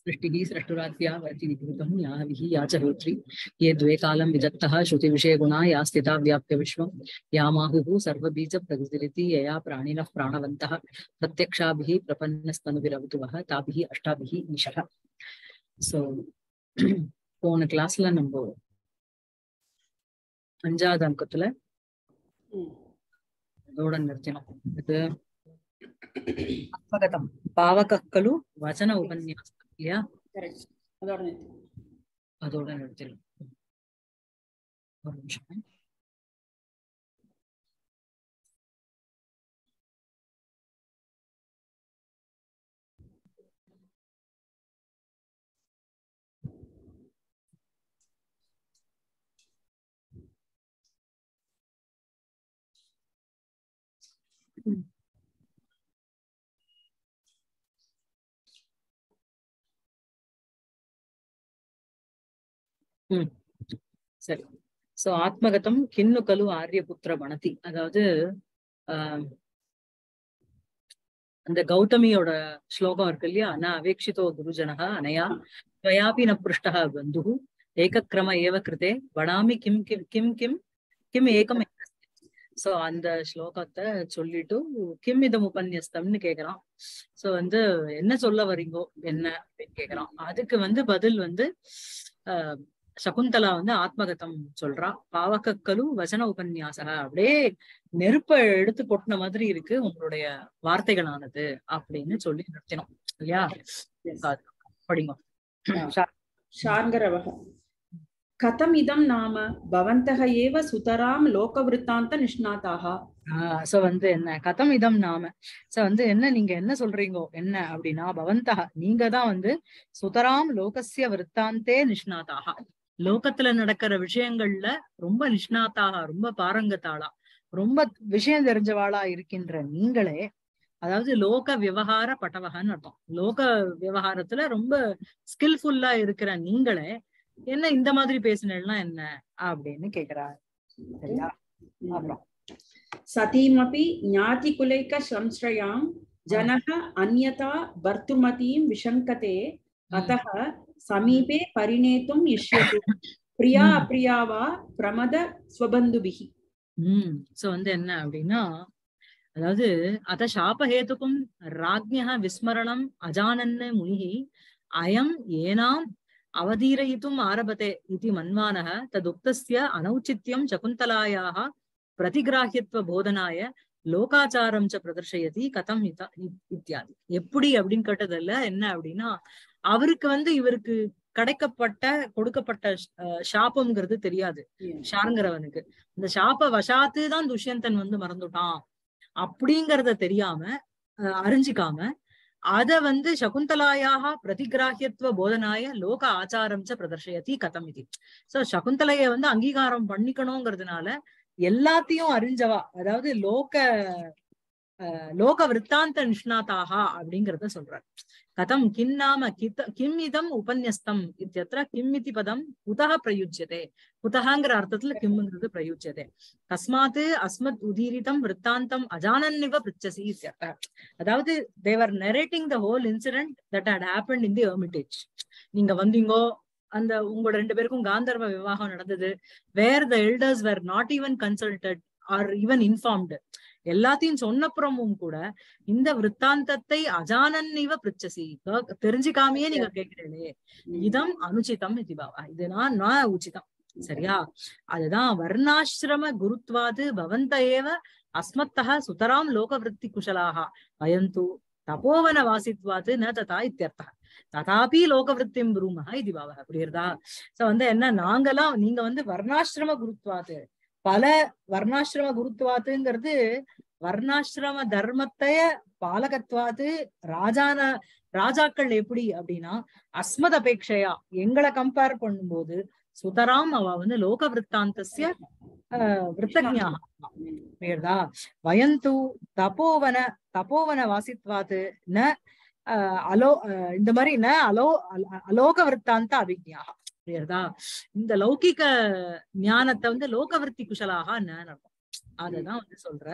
सृष्टिः सृष्टुरात्या वर्तिविभूतं या विहि या च होत्री ये द्वे कालं विदत्तः श्रुतिविषयगुणा या स्थिता व्याप्य विश्वं या माहुः सर्वबीजप्रकृतिरिति यया प्राणिनः प्राणवन्तः प्रत्यक्षाभिः प्रपन्नस्तनुभिरवतुवः ताभिः अष्टाभिः ईशः ஸோ போன கிளாஸ்ல நம்ம அஞ்சாவது அங்கத்துல அதோட நிறுத்தினோம் இது அஸ்வகதம் பாவகக்கலு வச்சன உபன்யாசம் இல்லையா கரெக்ட் அதோட நிறுத்து. அதோட நிறுத்திடும் ஒரு நிமிஷம் ம் சரி சோ ஆத்மகதம் கிண்ணு கலு ஆரியபுத்திர வனதி அதாவது ஆஹ் அந்த கௌதமியோட ஸ்லோகம் இருக்கு இல்லையா ந அவேக்ஷிதோ குருஜனக அனயா துவயாபி ந பிருஷ்டः பந்துः ஏகக்ரம ஏவ கிருதே வடாமி கிம் கிம் கிம் கிம் கிம் ஏகம் சோ அந்த ஸ்லோகத்தை சொல்லிட்டு கிம் இதம் உபன்யஸ்தம்னு கேக்குறான் சோ வந்து என்ன சொல்ல வரீங்கோ என்ன அப்படின்னு கேக்குறான் அதுக்கு வந்து பதில் வந்து ஆஹ் சகுந்தலா வந்து ஆத்மகதம் சொல்றா பாவக்கக்கலு வசன உபன்யாசக அப்படியே நெருப்ப எடுத்து கொட்டின மாதிரி இருக்கு உங்களுடைய வார்த்தைகளானது அப்படின்னு சொல்லி நிறுத்தினோம் இல்லையா Yes. படிங்க ஆ. शार्ङ्गरवः कथम् इदं नाम भवन्तः एव सुतरां लोकवृत्तान्तनिष्णाताः சோ வந்து என்ன கதம் இதம் நாம சோ வந்து என்ன நீங்க என்ன சொல்றீங்கோ என்ன அப்படின்னா பவந்தக நீங்க தான் வந்து சுதராம் லோகஸ்ய விற்த்தாந்தே நிஷ்ணாதாக லோகத்துல நடக்கிற விஷயங்கள்ல ரொம்ப நிஷ்ணாத்தாக ரொம்ப பாரங்கத்தாளா ரொம்ப விஷயம் தெரிஞ்சவாளா இருக்கின்ற நீங்களே அதாவது லோக விவகார பட்டவகன்னு அர்த்தம் லோக விவகாரத்துல ரொம்ப ஸ்கில்ஃபுல்லா இருக்கிற நீங்களே என்ன இந்த மாதிரி பேசினா என்ன அப்படின்னு கேக்குறாரு சரியா அப்புறம் सतीमपि ज्ञातिकुलैकसंश्रयां जनः अन्यथा भर्तुमतीं विशङ्कते अतः समीपे परिणेतुम् इष्यतु प्रिया ம். अप्रिया वा प्रमद स्वबन्धुभिः உம் சோ வந்து என்ன அப்படின்னா அதாவது அத சாபஹேதுக்கும் ராஜ்யா விஸ்மரணம் அஜானன்னு முனிகி அயம் ஏனாம் அவதீரயித்தும் ஆரபதே இது மன்வானः ததுக்தஸ்ய அனௌச்சித்யம் சகுந்தலாயாः பிரதிகிராஹித்வ போதனாய லோகாச்சாரம் ச பிரதர்ஷயதி கதம் இத இ- இத்தியாதி எப்படி அப்படின்னு கேட்டதல்ல என்ன அப்படின்னா அவருக்கு வந்து இவருக்கு கிடைக்கப்பட்ட கொடுக்கப்பட்ட அஹ், சாபம்ங்கிறது தெரியாது ஷாருங்கிறவனுக்கு இந்த சாப வசாத்து தான் துஷ்யந்தன் வந்து மறந்துட்டான் அப்படிங்கறத தெரியாம அஹ், அறிஞ்சிக்காம அத வந்து சகுந்தலாயாக பிரதிகிராஹியத்துவ போதனாய லோக ஆச்சாரம் ச பிரதர்ஷயதி கதம் இது சோ சகுந்தலைய வந்து அங்கீகாரம் பண்ணிக்கணுங்கிறதுனால எல்லாத்தையும் அறிஞ்சவா அதாவது லோக அஹ், லோக விற்த்தாந்த நிஷ்ணாதாக அப்படிங்கறத சொல்றார் கதம் கிம் நாம கித கிம் இதம் உபன்யஸ்தம் இத்தியத்திர கிம் இதி பதம் குதः பிரயுஜ்யதே குதஹங்கிற அர்த்தத்துல கிம்ங்கிறது பிரயுஜ்யதே கஸ்மாத் அஸ்மத் உதீரிதம் விற்த்தாந்தம் அஜானன்னிவ பிரிச்சசி இத்தியர்த்தः அதாவது they're narrating the whole incident that had happened in the hermitage நீங்க வந்தீங்கோ அந்த உங்க ரெண்டு பேருக்கும் காந்தர்வ விவாகம் நடந்தது where the elders were not even consulted or even informed எல்லாத்தையும் சொன்னப்புறமும் கூட இந்த விற்த்தாந்தத்தை அஜானன் இவ பிரிச்சசி கே- தெரிஞ்சுக்காமையே நீங்க கேக்குறீங்களே இதம் அனுச்சிதம் இது பாவா இது நான் நான் உச்சிதம் சரியா அதுதான் வர்ணாசிரம குருத்வாது பவந்த ஏவ அஸ்மத்தः சுதராம் லோகவிருத்தி குஷலாக வயந்து தபோவன வாசித்வாது ந ததா இத்தியர்த்தः ததாபி லோகவிருத்திம் புரூமஹ இது பாவக புரியுறதா சோ வந்து என்ன நாங்கெல்லாம் நீங்க வந்து வர்ணாசிரம குருத்வாது பல வர்ணாசிரம குருத்வாத்துங்கிறது வர்ணாசிரம தர்மத்தைய பாலகத்வாது ராஜான ராஜாக்கள் எப்படி அப்படின்னா அஸ்மத் அபேட்சையா எங்களை கம்பேர் பண்ணும்போது சுதராம் அவ வந்து லோக விற்த்தாந்தஸ்ய விருத்தஜா புரியுறதா வயந்து தபோவன தபோவன வாசித்வாது ந ஆஹ் அலோ ஆஹ் இந்த மாதிரி ந அலோ அல- அலோக விற்த்தாந்த அபிஜ்ஞா புரியுறதா இந்த லௌகிக ஞானத்தை வந்து லோகவர்த்தி குஷலாக நான் அததான் வந்து சொல்றார்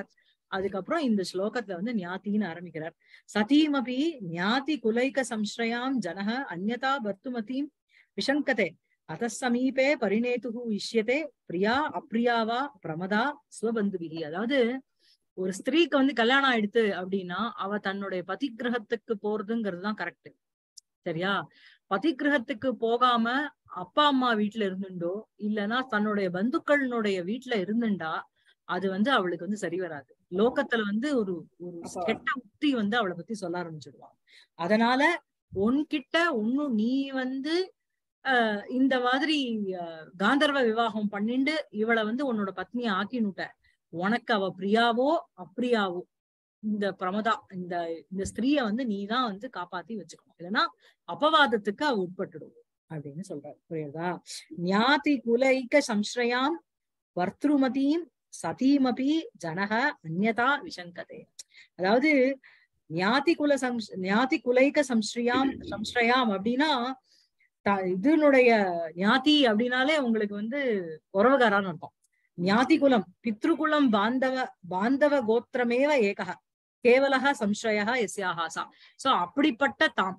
அதுக்கப்புறம் இந்த ஸ்லோகத்துல வந்து ஞாத்தின்னு ஆரம்பிக்கிறார் சதீமபி ஞாதி குலைக சம்ஸ்ரயாம் ஜனக அந்யதா பர்த்துமதீம் விஷங்கதே அத சமீபே பரிணேதுகு இஷ்யதே பிரியா அப்ரியா வா பிரமதா ஸ்வபந்துபிகி அதாவது ஒரு ஸ்திரீக்கு வந்து கல்யாணம் ஆயிடுத்து அப்படின்னா அவ தன்னுடைய பதிக்கிரகத்துக்கு போறதுங்கிறது தான் கரெக்ட் சரியா பதிக்கிரகத்துக்கு போகாம அப்பா அம்மா வீட்டுல இருந்துண்டோ இல்லைன்னா தன்னுடைய பந்துக்களினுடைய வீட்டுல இருந்துண்டா அது வந்து அவளுக்கு வந்து சரி வராது லோகத்துல வந்து ஒரு ஒரு அப்ப- கெட்ட உக்தி வந்து அவளை பத்தி சொல்ல ஆரம்பிச்சிடுவான் அதனால உன்கிட்ட ஒன்னும் நீ வந்து ஆஹ் இந்த மாதிரி ஆஹ் காந்தர்வ விவாகம் பண்ணிண்டு இவளை வந்து உன்னோட பத்னியை ஆக்கினுட்ட உனக்கு அவ பிரியாவோ அப்ரியாவோ இந்த பிரமதா இந்த இந்த ஸ்திரீய வந்து நீதான் வந்து காப்பாத்தி வச்சுக்கணும் இல்லைன்னா அபவாதத்துக்கு அவ உட்பட்டுடும் அப்படின்னு சொல்றாரு புரியுதா ஞாதி குலைக்க சம்ஸ்ரயாம் வர்த்ருமதீம் சதீமபி ஜனக அந்யதா விஷங்கதே அதாவது ஞாதி குல சம் ஞாதி குலைக்க சம்ஸ்ரயாம் சம்ஸ்ரயாம் அப்படின்னா த- இதனுடைய ஞாதி அப்படின்னாலே உங்களுக்கு வந்து உறவுகாரான்னு அர்த்தம் ஞாதி குலம் பித்ருகுலம் பாந்தவ பாந்தவ கோத்திரமேவ ஏகः கேவலக சம்ஸ்ரயா எஸ்யாஹா சா சோ அப்படிப்பட்ட தாம்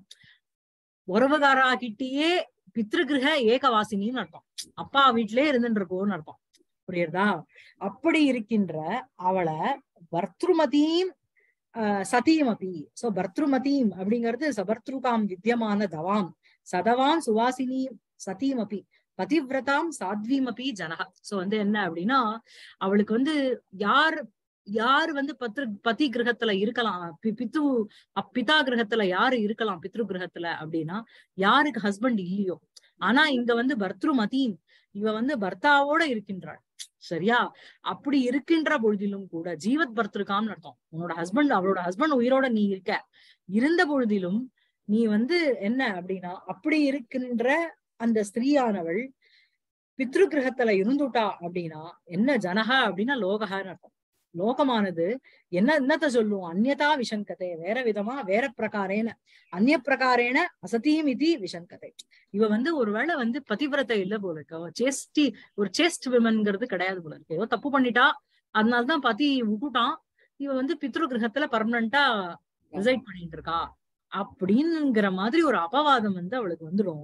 உறவுகாராகிட்டயே பித்ருகிரக ஏகவாசினின்னு அர்த்தம் அப்பா வீட்டிலே இருந்துட்டு இருக்கோன்னு அர்த்தம் புரியுறதா அப்படி இருக்கின்ற அவளை பர்த்ருமதீம் ஆஹ் சதீமபி சோ பர்த்ருமதீம் அப்படிங்கிறது சபர்த்ருகாம் வித்தியமான தவாம் சதவாம் சுவாசினி சதீமபி பதிவிரதாம் சாத்வீமபி ஜனக சோ வந்து என்ன அப்படின்னா அவளுக்கு வந்து யார் யார் வந்து பத்ரு பதி கிரகத்துல இருக்கலாம் பி- பித்து அப்- பிதா கிரகத்துல யாரு இருக்கலாம் பித்ரு கிரகத்துல அப்படின்னா யாருக்கு ஹஸ்பண்ட் இல்லையோ ஆனா இங்க வந்து பர்த்ருமதீம் இவ வந்து பர்த்தாவோட இருக்கின்றாள் சரியா அப்படி இருக்கின்ற பொழுதிலும் கூட ஜீவத் பர்த்திருக்காம்னு அர்த்தம் உன்னோட ஹஸ்பண்ட் அவளோட ஹஸ்பண்ட் உயிரோட நீ இருக்க இருந்த பொழுதிலும் நீ வந்து என்ன அப்படின்னா அப்படி இருக்கின்ற அந்த ஸ்திரீயானவள் பித்ரு கிரகத்துல இருந்துட்டா அப்படின்னா என்ன ஜனக அப்படின்னா லோகஹன்னு அர்த்தம் லோகமானது என்ன என்னத்த சொல்லும் அந்யதா விஷங்கத்தை வேற விதமா வேற பிரகாரேன அந்நிய பிரகாரேன அசதீம் இது விஷங்கத்தை இவ வந்து ஒருவேளை வந்து பதிவிரத்தை இல்ல போல இருக்கு அவ சேஸ்டி ஒரு சேஸ்ட் விமன்ங்கிறது கிடையாது போல இருக்கு ஏதோ தப்பு பண்ணிட்டா அதனாலதான் பதி விட்டுட்டான் இவ வந்து பித்ரு கிரகத்துல பர்மனண்டா ரிசைட் பண்ணிட்டு இருக்கா அப்படிங்கிற மாதிரி ஒரு அபவாதம் வந்து அவளுக்கு வந்துடும்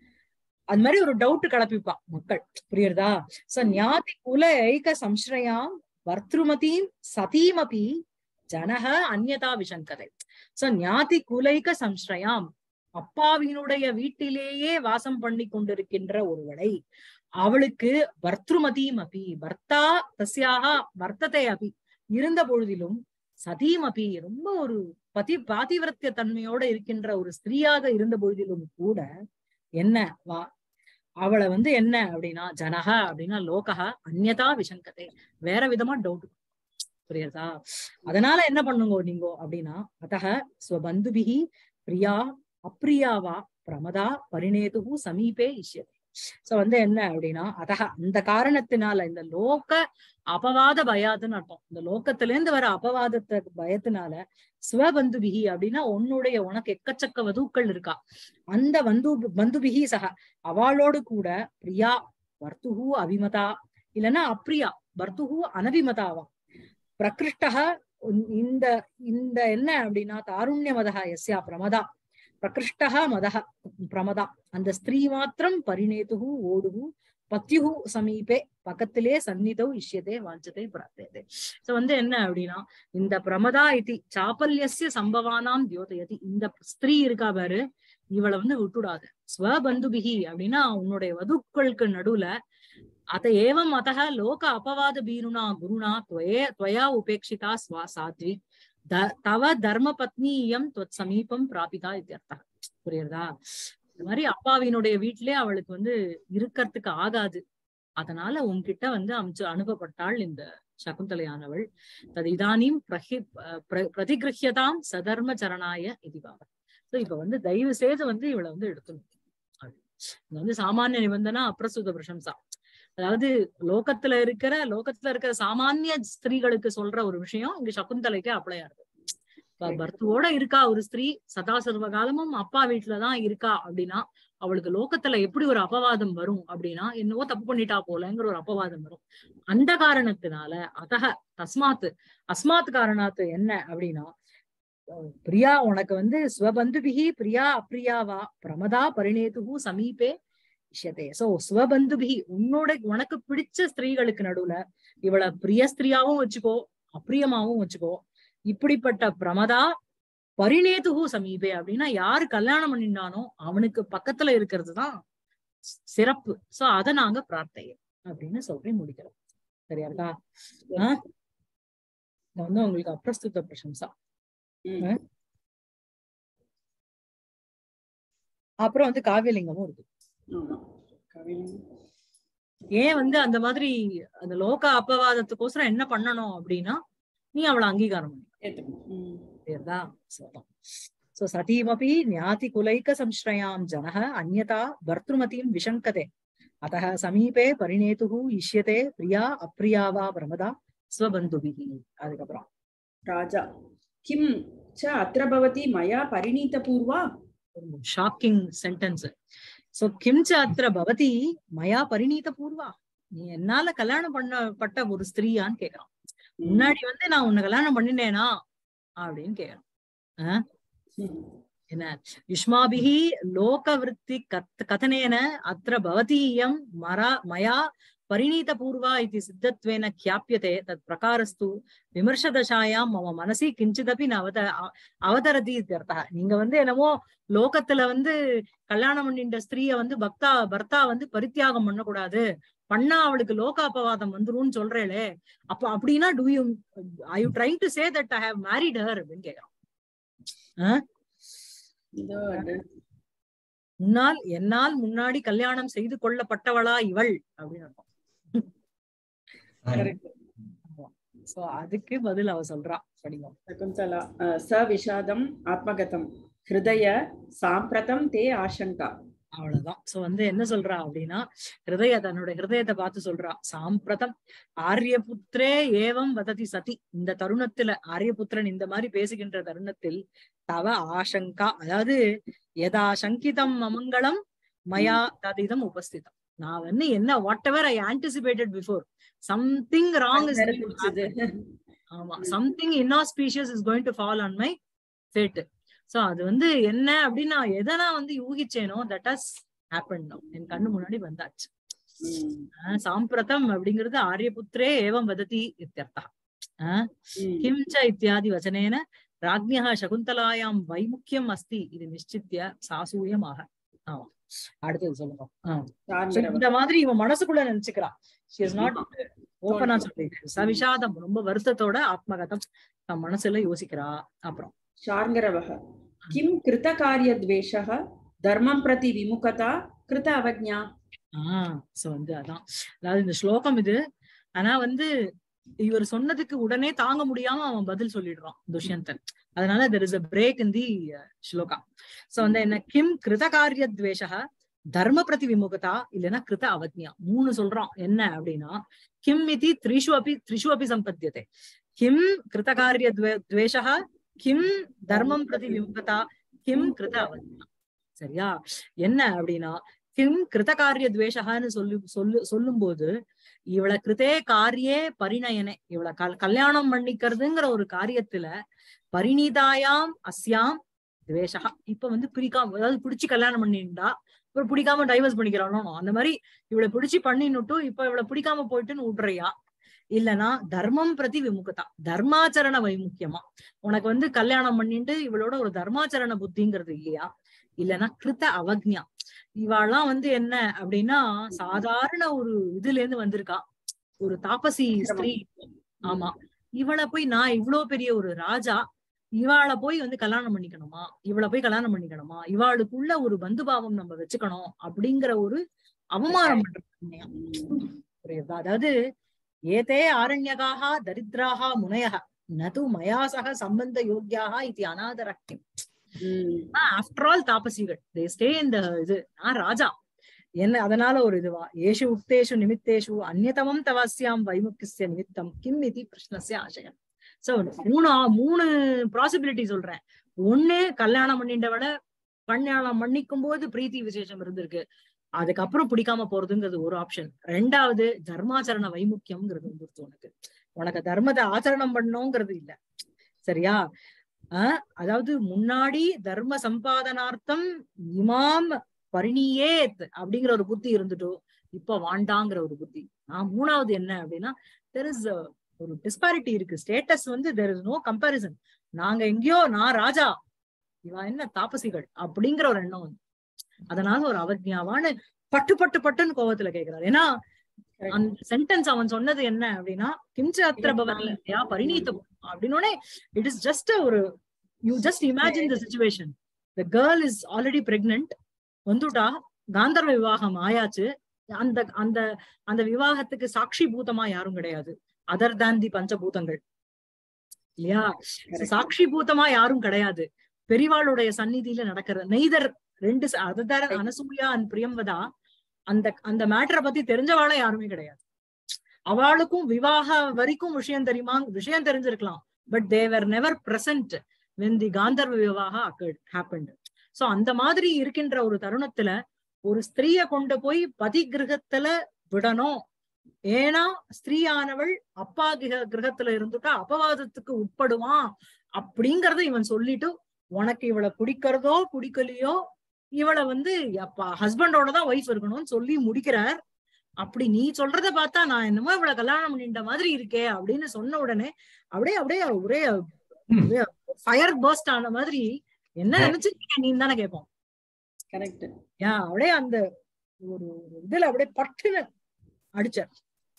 அது மாதிரி ஒரு டவுட் கிளப்பிப்பா மக்கள் புரியுறதா சோ ஞாதி குல ஐக சம்ஸ்ரயாம் வர்த்ருமதீம் சதீமபி ஜனக அந்யதா விஷங்கதை சோ ஞாதி குலைக சம்ஸ்ரயாம் அப்பாவினுடைய வீட்டிலேயே வாசம் பண்ணி கொண்டிருக்கின்ற ஒருவளை அவளுக்கு பர்த்ருமதீம் அபி பர்த்தா தஸ்யாக வர்த்தத்தை அபி இருந்த பொழுதிலும் சதீம் அபி ரொம்ப ஒரு பதி பாதிவிரத்திய தன்மையோட இருக்கின்ற ஒரு ஸ்திரீயாக இருந்த பொழுதிலும் கூட என்ன வா அவளை வந்து என்ன அப்படின்னா ஜனக அப்படின்னா லோகஹ அந்யதா விஷங்கத்தை வேற விதமா டவுட் புரியுதா அதனால என்ன பண்ணுங்க நீங்க அப்படின்னா அதக ஸ்வபந்துபிகி பிரியா அப்ரியாவா பிரமதா பரிணேதுகு சமீபே இஷ்யத்தை சோ வந்து என்ன அப்படின்னா அதக அந்த காரணத்தினால இந்த லோக அபவாத பயாதுன்னு அர்த்தம் இந்த லோகத்துல இருந்து வர அபவாதத்தை பயத்தினால ஸ்வபந்துபிகி அப்படின்னா உன்னுடைய உனக்கு எக்கச்சக்க வதுக்கள் இருக்கா அந்த வந்து பந்துபிகி சக அவளோடு கூட பிரியா வர்த்துகு அபிமதா இல்லைன்னா அப்ரியா வர்த்துகு அனபிமதாவா பிரகிருஷ்டக இந்த இந்த என்ன அப்படின்னா தாருண்யமதா எஸ்யா பிரமதா பிரகிருஷ்டக மதக பிரமதா அந்த ஸ்திரீ மாத்திரம் பரிணேதுகு ஓடுகு பத்யுகு சமீபே பக்கத்திலே சந்நிதௌ இஷ்யதே வாஞ்சதே பிரார்த்ததே சோ வந்து என்ன அப்படின்னா இந்த பிரமதா இது சாப்பல்யசிய சம்பவானாம் தியோதயதி இந்த ஸ்திரீ இருக்கா பாரு இவளை வந்து விட்டுடாது ஸ்வபந்துபிகி அப்படின்னா உன்னுடைய வதுக்களுக்கு நடுவுல அத ஏவம் அத்தக லோக அபவாத பீருனா குருணா துவயே துவயா உபேட்சிதா ஸ்வா சாத்வி த தவ தர்ம பத்னி இயம் தொத் சமீபம் பிராபிதா இத்தியர்த்தம் புரியுறதா இந்த மாதிரி அப்பாவினுடைய வீட்டிலே அவளுக்கு வந்து இருக்கறதுக்கு ஆகாது அதனால உன்கிட்ட வந்து அமிச்சு அனுப்பப்பட்டாள் இந்த சகுந்தலையானவள் தது இதானியும் பிரகி பிர- பிரதிகிருஹ்யதாம் சதர்ம சரணாய இதுவாக சோ இப்ப வந்து தயவு செய்து வந்து இவளை வந்து எடுத்துணும் இது வந்து சாமானிய நிபந்தனா அப்பிரசுத பிரசம்சா அதாவது லோகத்துல இருக்கிற லோகத்துல இருக்கிற சாமானிய ஸ்திரீகளுக்கு சொல்ற ஒரு விஷயம் இங்க சகுந்தலைக்கு அப்ளை ஆகுது இப்ப பர்த்துவோட இருக்கா ஒரு ஸ்திரீ சதா சர்வ காலமும் அப்பா வீட்டுலதான் இருக்கா அப்படின்னா அவளுக்கு லோகத்துல எப்படி ஒரு அபவாதம் வரும் அப்படின்னா என்னவோ தப்பு பண்ணிட்டா போலங்கிற ஒரு அபவாதம் வரும் அந்த காரணத்தினால அதக தஸ்மாத் அஸ்மாத் காரணாத்து என்ன அப்படின்னா அஹ் பிரியா உனக்கு வந்து ஸ்வபந்துபிகி பிரியா அப்ரியாவா பிரமதா பரிணேதுகு சமீபே இஷ்யதே சோ ஸ்வபந்துபிகி உன்னோட உனக்கு பிடிச்ச ஸ்திரீகளுக்கு நடுவுல இவளை பிரிய ஸ்திரியாவும் வச்சுக்கோ அப்பிரியமாவும் வச்சுக்கோ இப்படிப்பட்ட பிரமதா பரிணேதுகு சமீபே அப்படின்னா யாரு கல்யாணம் பண்ணினானோ அவனுக்கு பக்கத்துல இருக்கிறது தான் சிறப்பு சோ அத நாங்க பிரார்த்தைய அப்படின்னு சொல்லி முடிக்கிறோம் சரியா இருக்கா ஆஹ் இது வந்து உங்களுக்கு அப்பிரஸ்துத பிரசம்சா ம். அப்புறம் வந்து காவியலிங்கமும் இருக்கு ஆமா கவிஞன் ஏன் வந்து அந்த மாதிரி அந்த லோக அப்பவாதத்துக்கோசரம் என்ன பண்ணணும் அப்படின்னா நீ அவளை அங்கீகாரம் பண்ணி ஏத்துக்கணும். ம். சரிதா சோ சதீமபி ஞாதி குலைக்க சம்ஸ்ரயாம் ஜனக அந்யதா பர்த்ருமதியும் விஷங்கதே அத்தः சமீபே பரிணேதுகு இஷ்யதே பிரியா அப்ரியா வா பிரமதா ஸ்வபந்துபிஹி அதுக்கப்புறம் ராஜா கிம் ச அத்திர பவதி மயா பரிணீதபூர்வா ஷாக்கிங் சென்டென்ஸ் சோ கிம்ச்ச அத்திர பவதி மயா பரிணீத பூர்வா நீ என்னால கல்யாணம் பண்ணப்பட்ட ஒரு ஸ்திரீயான்னு கேக்குறான் ம். முன்னாடி வந்து நான் உன்னை கல்யாணம் பண்ணினேனா அப்படின்னு கேக்குறான் ம். என்ன யுஷ்மாபிஹி லோகவிருத்தி கத் கதனேன அத்திர பவதீயம் மரா மயா பரிணீத பூர்வா இது சித்தத்வேன கியாப்பியதே தத் பிரகாரஸ்து விமர்சதசாயாம் மம மனசி கிஞ்சிதபி ந அவத அ- அவதரதி இत्यर्थः. நீங்க வந்து என்னமோ லோகத்துல வந்து கல்யாணம் பண்ணிட்ட ஸ்திரீய வந்து பக்தா பர்த்தா வந்து பரித்தியாகம் பண்ணக்கூடாது பண்ணா அவளுக்கு லோக அபவாதம் வந்துரும்னு சொல்றேளே அப்ப அப்படின்னா do you I you trying to say that I have married her அப்படின்னு கேக்குறான் இதோ அது. முன்னால் என்னால் முன்னாடி கல்யாணம் செய்து கொள்ளப்பட்டவளா இவள் அப்படின்னு அர்த்தம் Correct. சோ அதுக்கு பதில் அவ சொல்றா படிங்க சகுந்தலா அஹ், ச விஷாதம் ஆத்மகதம் ஹிருதய சாம்பிரதம் தே ஆசங்கா அவ்வளவுதான் சோ வந்து என்ன சொல்றா அப்படின்னா ஹிருதய தன்னோட ஹிருதயத்தை பார்த்து சொல்றா சாம்பிரதம் ஆரியபுத்திரே ஏவம் வததி சதி இந்த தருணத்துல ஆரியபுத்திரன் இந்த மாதிரி பேசுகின்ற தருணத்தில் தவ ஆசங்கா அதாவது எதா சங்கிதம் அமங்கலம் மயா ததிதம் உபஸ்திதம் நான் வந்து என்ன whatever I anticipated before something wrong is பிடிச்சது. ஆமா something inauspicious is going to fall on my fate so அது வந்து என்ன அப்படின்னு நான் எதை நான் வந்து யூகிச்சேனோ தட் ஹஸ் ஹேப்பன் என் கண்ணு முன்னாடி வந்தாச்சு ம். ஆஹ் சாம்பிரதம் அப்படிங்கிறது ஆரியபுத்திரே ஏவம் வததி இத்தியர்த்தா ஆஹ் ம். கிம் ச இத்தியாதி வச்சனேன ராஜ்ஞா சகுந்தலாயாம் வைமுக்கியம் அஸ்தி இது நிச்சித்திய சாசூயமாக ஆமா அடுத்தது சொல்லுங்க ஆஹ் So, சார்ந்தரவ. இந்த மாதிரி இவன் மனசுக்குள்ள நினைச்சுக்கிறா ஷி இஸ் நாட் ஓப்பனா சொல்லி சவிஷாதம் ரொம்ப வருத்தத்தோட ஆத்மகதம் தன் மனசுல யோசிக்கிறா அப்புறம் शार्ङ्गरवः किं कृतकार्यद्वेषः धर्मं प्रति विमुखता कृत अवज्ञा ஆஹ் சோ வந்து அதான் அதாவது இந்த ஸ்லோகம் இது ஆனா வந்து இவர் சொன்னதுக்கு உடனே தாங்க முடியாம அவன் பதில் சொல்லிடுறான் துஷ்யந்தன் அதனால there is a break in the shloka so வந்து என்ன கிம் கிருத காரியத்வேஷ தர்ம பிரதி விமுகதா இல்லைன்னா கிருத அவஜ்ஞா மூணு சொல்றான் என்ன அப்படின்னா கிம் இதி த்ரிஷு அபி த்ரிஷு அபி சம்பத்தியதே கிம் கிருத காரிய துவேஷ கிம் தர்மம் பிரதி விமுகதா கிம் கிருத அவஜ்ஞா சரியா என்ன அப்படின்னா கிம் கிருத காரிய துவேஷகான்னு சொல்லி சொல்லு சொல்லும் போது இவளை கிருதே காரியே பரிணயனே இவளை கல் கல்யாணம் பண்ணிக்கிறதுங்கிற ஒரு காரியத்துல பரிணீதாயாம் அஸ்யாம் துவேஷகா இப்ப வந்து பிரிக்காம அதாவது பிடிச்சு கல்யாணம் பண்ணிண்டா அப்புறம் பிடிக்காம டைவர்ஸ் பண்ணிக்கிறானோ அந்த மாதிரி இவளை பிடிச்சு பண்ணினுட்டும் இப்ப இவளை பிடிக்காம போயிட்டுன்னு விடுறியா இல்லனா தர்மம் பிரதி விமுகதா தர்மாச்சரண வைமுக்கியமா உனக்கு வந்து கல்யாணம் பண்ணிட்டு இவளோட ஒரு தர்மாச்சரண புத்திங்கிறது இல்லையா இல்லனா கிருத்த அவக்ஞா இவாள்லாம் வந்து என்ன அப்படின்னா சாதாரண ஒரு இதுல இருந்து வந்திருக்கா ஒரு தாபசி ஸ்திரீ ஆமா இவளை போய் நான் இவ்வளவு பெரிய ஒரு ராஜா இவாளை போய் வந்து கல்யாணம் பண்ணிக்கணுமா இவளை போய் கல்யாணம் பண்ணிக்கணுமா இவாளுக்குள்ள ஒரு பந்துபாவம் நம்ம வச்சுக்கணும் அப்படிங்கிற ஒரு அவமானம் பண்றது உண்மையா. புரியுதா அதாவது ஏதே ஆரண்யகாக தரித்ராக முனையக நது மயா சக சம்பந்த யோக்கியாக இது அநாதரக்கியம் ஆஃப்டர் ஆல் தாபசிகள் தே ஸ்டே இந்த இது நான் ராஜா என்ன அதனால ஒரு இதுவா ஏஷு உக்தேஷு நிமித்தேஷு அந்நதமம் தவாஸ்யாம் வைமுக்கிய நிமித்தம் கிம் இது பிரஷ்னஸ்ய ஆசயம் சோ மூணு மூணு பாசிபிலிட்டி சொல்றேன் ஒண்ணு கல்யாணம் பண்ணிட்ட விட கல்யாணம் பண்ணிக்கும் போது பிரீத்தி விசேஷம் இருந்திருக்கு அதுக்கப்புறம் பிடிக்காம போறதுங்கிறது ஒரு ஆப்ஷன் ரெண்டாவது தர்மாச்சரண வைமுக்கியம்ங்கிறது வந்துருச்சு உனக்கு உனக்கு தர்மத்தை ஆச்சரணம் பண்ணணுங்கிறது இல்ல சரியா ஆஹ் அதாவது முன்னாடி தர்ம சம்பாதனார்த்தம் இமாம் பரிணியேத் அப்படிங்கிற ஒரு புத்தி இருந்துட்டோ இப்ப வாண்டாங்கிற ஒரு புத்தி ஆஹ் மூணாவது என்ன அப்படின்னா தெர் இஸ் ஒரு டிஸ்பாரிட்டி இருக்கு ஸ்டேட்டஸ் வந்து தெர் இஸ் நோ கம்பாரிசன் நாங்க எங்கேயோ நான் ராஜா இவா என்ன தாபசிகள் அப்படிங்கிற ஒரு எண்ணம் வந்து அதனால ஒரு அவஜ்ஞாவான்னு பட்டு பட்டு பட்டுன்னு கோவத்துல கேக்குறாரு ஏன்னா அந்த சென்டென்ஸ் அவன் சொன்னது என்ன அப்படின்னா கிம்சத்திர பவன்யா பரிணீத்தம் அப்படின்னோடனே இட் இஸ் ஜஸ்ட் ஒரு you just imagine the situation the girl is already pregnant வந்துட்டா காந்தர்வ விவாகம் ஆயாச்சு அந்த அந்த அந்த விவாகத்துக்கு சாட்சி பூதமா யாரும் கிடையாது அதர் தேன் தி பஞ்சபூதங்கள் இல்லையா சாட்சி பூதமா யாரும் கிடையாது பெரிவாளுடைய சந்நிதியில நடக்கிற நெய்தர் ரெண்டு அதர் அனசூயா அண்ட் பிரியம்பதா அந்த அந்த மேட்டரை பத்தி தெரிஞ்சவாள யாருமே கிடையாது அவளுக்கும் விவாக வரைக்கும் விஷயம் தெரியுமா விஷயம் தெரிஞ்சிருக்கலாம் but they're never present when the காந்தர்வ விவாக அக்கர்ட் ஹேப்பன்ட் சோ அந்த மாதிரி இருக்கின்ற ஒரு தருணத்துல ஒரு ஸ்திரீய கொண்டு போய் பதி கிரகத்துல விடணும் ஏன்னா ஸ்திரீயானவள் அப்பா கிரக கிரகத்துல இருந்துட்டா அபவாதத்துக்கு உட்படுவான் அப்படிங்கறத இவன் சொல்லிட்டு உனக்கு இவளை பிடிக்கிறதோ பிடிக்கலையோ இவளை வந்து அப்பா ஹஸ்பண்டோட தான் ஒய்ஃப் இருக்கணும்னு சொல்லி முடிக்கிறார் அப்படி நீ சொல்றத பார்த்தா நான் என்னமோ இவளை கல்யாணம் பண்ணிட்ட மாதிரி இருக்கே அப்படின்னு சொன்ன உடனே அப்படியே அப்படியே ஒரே ஃபயர் பர்ஸ்ட் ஆன மாதிரி என்ன நினைச்சிருக்கீங்க நீ தானே கேட்போம் கரெக்ட் ஏன் அப்படியே அந்த ஒரு இதுல அப்படியே பட்டுன்னு அடிச்சார்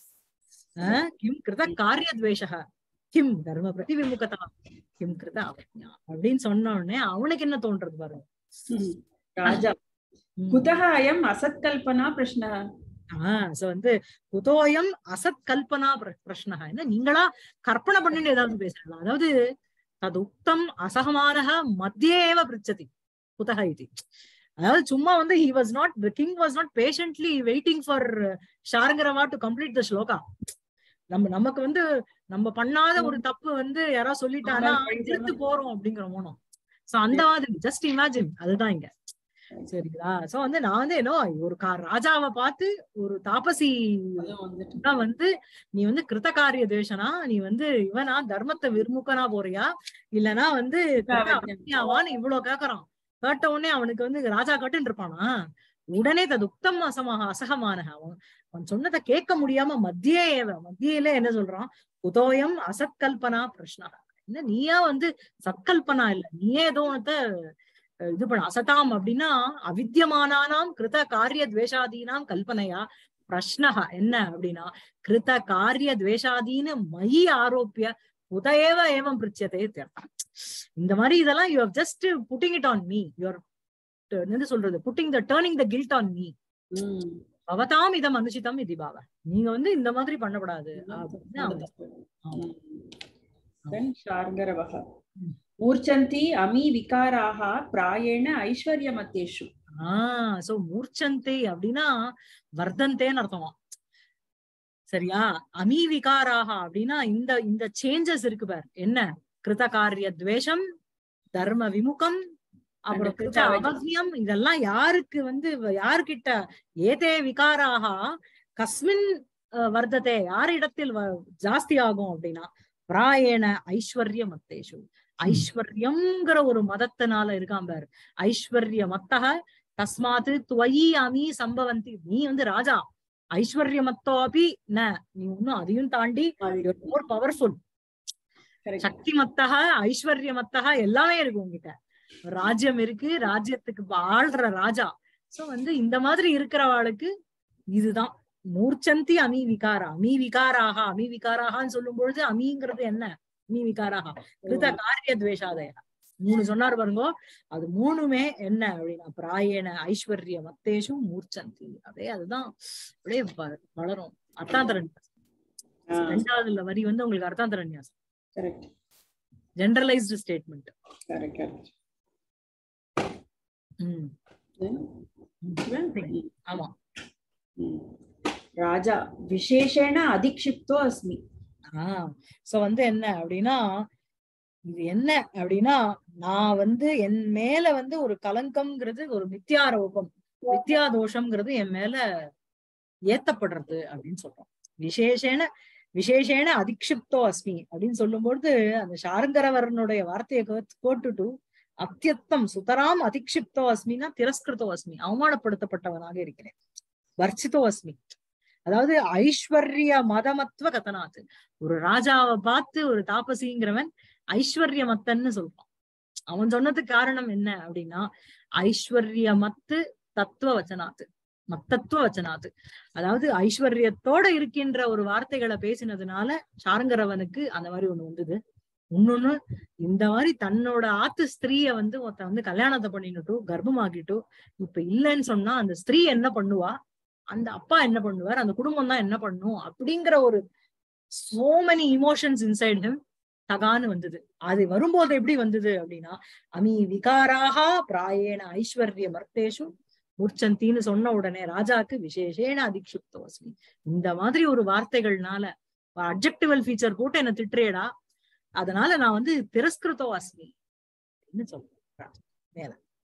கிம் கிருத காரியத்வேஷக கிம் தர்ம பிரதி விமுகதா கிம் கிருத அவஜ்ஞா அப்படின்னு சொன்ன உடனே அவனுக்கு என்ன தோன்றது பாருங்க ராஜா குதக அயம் அசத்கல்பனா பிரஷ்ன ஆஹ் சோ வந்து குதோயம் அசத் கல்பனா பிரஷ்னா என்ன நீங்களா கற்பனை பண்ணிட்டு ஏதாவது பேசலாம் அதாவது தது உக்தம் அசகமானக மத்தியேவ பிரிச்சதி குதக இது அதாவது சும்மா வந்து he was not the king was not patiently waiting for ஷாருங்கிறவா டு கம்ப்ளீட் த ஸ்லோகா நம்ம நமக்கு வந்து நம்ம பண்ணாத ஒரு தப்பு வந்து யாராவது சொல்லிட்டானா எடுத்து போறோம் அப்படிங்கிற மோனம் சோ அந்த மாதிரி ஜஸ்ட் இமேஜின் அதுதான் இங்க சரிங்களா சோ வந்து நான் வந்து என்ன ஒரு கா ராஜாவை பார்த்து ஒரு தாபசி தான் வந்து நீ வந்து கிருத்த காரிய தேசனா நீ வந்து இவனா தர்மத்தை விருமுகனா போறியா இல்லனா வந்து அவன் இவ்வளவு கேக்குறான் கேட்ட உடனே அவனுக்கு வந்து ராஜா கட்டுன்னு இருப்பானா உடனே தது உத்தம் அசமாக அசகமான அவன் அவன் சொன்னதை கேட்க முடியாம மத்தியே மத்தியில என்ன சொல்றான் உதோயம் அசத்கல்பனா பிரஷ்னா என்ன நீயா வந்து சத்கல்பனா இல்ல நீயே ஏதோ உனத்த இது பண்ண அசதாம் அப்படின்னா அவித்தியமானானாம் கிருத காரிய துவேஷாதீனாம் கல்பனையா பிரஷ்னகா என்ன அப்படின்னா கிருத காரிய துவேஷாதீன்னு மயி ஆரோப்பிய உதயேவ ஏவம் பிரிச்சதே தேர்த்தான் இந்த மாதிரி இதெல்லாம் you have just putting it on me you're என்ன சொல்றது putting the turning the guilt on me பவதாம் இதம் அனுச்சிதம் இது பாவ நீங்க வந்து இந்த மாதிரி பண்ணக்கூடாது மூர்ச்சந்தி அமி விகாராக பிராயேண ஐஸ்வர்யமத்தேஷு ஆஹ் சோ மூர்ச்சந்தே அப்படின்னா வர்தந்தேன்னு அர்த்தமா சரியா அமி விகாராக அப்படின்னா இந்த இந்த சேஞ்சஸ் இருக்கு பார் என்ன கிருத காரிய துவேஷம் தர்ம விமுகம் அப்புறம் கிருத அவக்னியம் இதெல்லாம் யாருக்கு வந்து யாருக்கிட்ட ஏதே விகாராக கஸ்மின் வர்த்ததே யார் இடத்தில் ஜாஸ்தி ஆகும் அப்படின்னா பிராயண ஐஸ்வர்ய மத்தேஷு ஐஸ்வர்யம்ங்கிற ஒரு மதத்தினால இருக்கான் பாரு ஐஸ்வர்ய மத்தக தஸ்மாத்து துவயி அமி சம்பவந்தி நீ வந்து ராஜா ஐஸ்வர்ய மத்தோ அபி ந நீ இன்னும் அதையும் தாண்டி மோர் பவர்ஃபுல் சக்தி மத்தக ஐஸ்வர்ய மத்தக எல்லாமே இருக்கு உங்ககிட்ட ராஜ்யம் இருக்கு ராஜ்யத்துக்கு ஆள்ற ராஜா சோ வந்து இந்த மாதிரி இருக்கிறவாளுக்கு இதுதான் மூர்ச்சந்தி அமி விகாரா அமி விகாராக அமி விகாராகான்னு சொல்லும் பொழுது அமிங்கிறது என்ன அமி விகாராக கிருத காரிய துவேஷாதய மூணு சொன்னார் பாருங்க அது மூணுமே என்ன அப்படின்னா பிராயண ஐஸ்வர்ய மத்தேஷும் மூர்ச்சந்தி அப்படியே அதுதான் அப்படியே வளரும் அர்த்தாந்தரன் ரெண்டாவது வரி வந்து உங்களுக்கு அர்த்தாந்தரன்யாசம் ஜெனரலைஸ்டு ஸ்டேட்மெண்ட் ஆமா ராஜா விசேஷேண அதிக்ஷிப்தோ அஸ்மி ஆஹ் சோ வந்து என்ன அப்படின்னா இது என்ன அப்படின்னா நான் வந்து என் மேல வந்து ஒரு கலங்கம்ங்கிறது ஒரு மித்யாரோபம் மித்யா தோஷம்ங்கிறது என் மேல ஏத்தப்படுறது அப்படின்னு சொல்றோம் விசேஷேன விசேஷேன அதிக்ஷிப்தோ அஸ்மி அப்படின்னு சொல்லும்பொழுது அந்த சாருங்கரவரனுடைய வார்த்தையை கேட்- கேட்டுட்டு அத்தியத்தம் சுதராம் அதிக்ஷிப்தோ அஸ்மினா திரஸ்கிருதோ அஸ்மி அவமானப்படுத்தப்பட்டவனாக இருக்கிறேன் வர்ச்சிதோ அஸ்மி அதாவது ஐஸ்வர்ய மதமத்வ கதனாத்து ஒரு ராஜாவை பார்த்து ஒரு தாபசிங்கிறவன் ஐஸ்வர்ய மத்தன்னு சொல்றான் அவன் சொன்னதுக்கு காரணம் என்ன அப்படின்னா ஐஸ்வர்ய மத்து தத்துவ வச்சனாத்து மத்தத்துவ வச்சனாத்து அதாவது ஐஸ்வர்யத்தோட இருக்கின்ற ஒரு வார்த்தைகளை பேசினதுனால சாரங்கரவனுக்கு அந்த மாதிரி ஒண்ணு வந்தது இன்னொன்னு இந்த மாதிரி தன்னோட ஆத்து ஸ்திரீய வந்து ஒருத்தன் வந்து கல்யாணத்தை பண்ணிட்டு கர்ப்பமாக்கிட்டு இப்ப இல்லைன்னு சொன்னா அந்த ஸ்திரீ என்ன பண்ணுவா அந்த அப்பா என்ன பண்ணுவார் அந்த குடும்பம் தான் என்ன பண்ணும் அப்படிங்கிற ஒரு so many emotions inside him தகான்னு வந்தது அது வரும்போது எப்படி வந்தது அப்படின்னா அமி விகாராக பிராயேண ஐஸ்வர்ய மர்த்தேஷு மூர்ச்சந்தின்னு சொன்ன உடனே ராஜாக்கு விசேஷேன அதிக்ஷிப்தோ அஸ்மி இந்த மாதிரி ஒரு வார்த்தைகள்னால அப்ஜெக்டிவல் ஃபீச்சர் போட்டு என்ன திட்டுறேடா அதனால நான் வந்து திரஸ்கிருதோ அஸ்மி அப்படின்னு சொல்றேன் மேல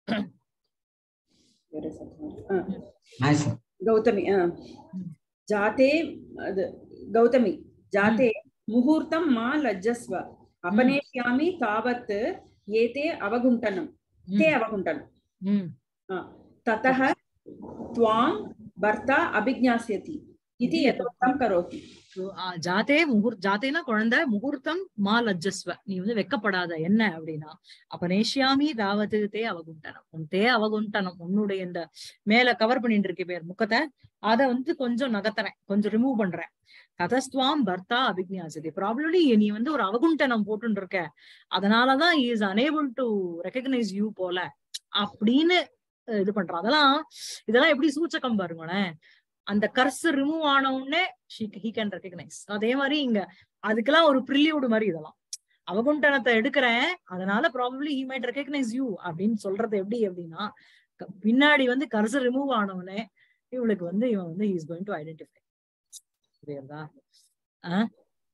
Wait a second. Ah. Nice. Gautami ஆ. ஜாதே அது கௌதமி ஜாதே முகூர்த்தம் மா லஜ்ஜஸ்வ அபனேஷ்யாமி தாவத் ஏதே அவகுண்டனம் தே அவகுண்டனம் உம் ஆ. ततः त्वां भर्ता अभिज्ञास्यति इति यथोक्तं करोति ஆஹ் ஜாதே முகூர் ஜாதேனா குழந்தை முகூர்த்தம் மா லஜ்ஜஸ்வ நீ வந்து வெக்கப்படாத என்ன அப்படின்னா அப்ப நேஷ்யாமி தாவது தே அவகுண்டனம் உன் தே அவகுண்டனம் உன்னுடைய இந்த மேல கவர் பண்ணிட்டு இருக்க பேர் முகத்தை அத வந்து கொஞ்சம் நகர்த்துறேன் கொஞ்சம் ரிமூவ் பண்றேன் ததஸ்துவாம் பர்த்தா அபிக்ஞாசதி ப்ராபப்ளி நீ வந்து ஒரு அவகுண்டனம் போட்டுட்டு இருக்க அதனாலதான் is unable to recognise you போல அப்படின்னு அஹ் இது பண்றான் அதெல்லாம் இதெல்லாம் எப்படி சூச்சகம் பாருங்களேன் அந்த கர்ஸ் ரிமூவ் ஆன உடனே ஹி கேன் ரெக்கக்னைஸ் அதே மாதிரி இங்க அதுக்கெல்லாம் ஒரு ப்ரில்யூடு மாதிரி இதெல்லாம் அவகுண்டனத்தை எடுக்கிறேன் அதனால probably he might recognise you அப்படின்னு சொல்றது எப்படி அப்படின்னா க- பின்னாடி வந்து கர்ஸ் ரிமூவ் ஆனவனே இவளுக்கு வந்து இவன் வந்து இஸ் கோயிங் டு ஐடென்டிஃபை புரியுதா ஆஹ்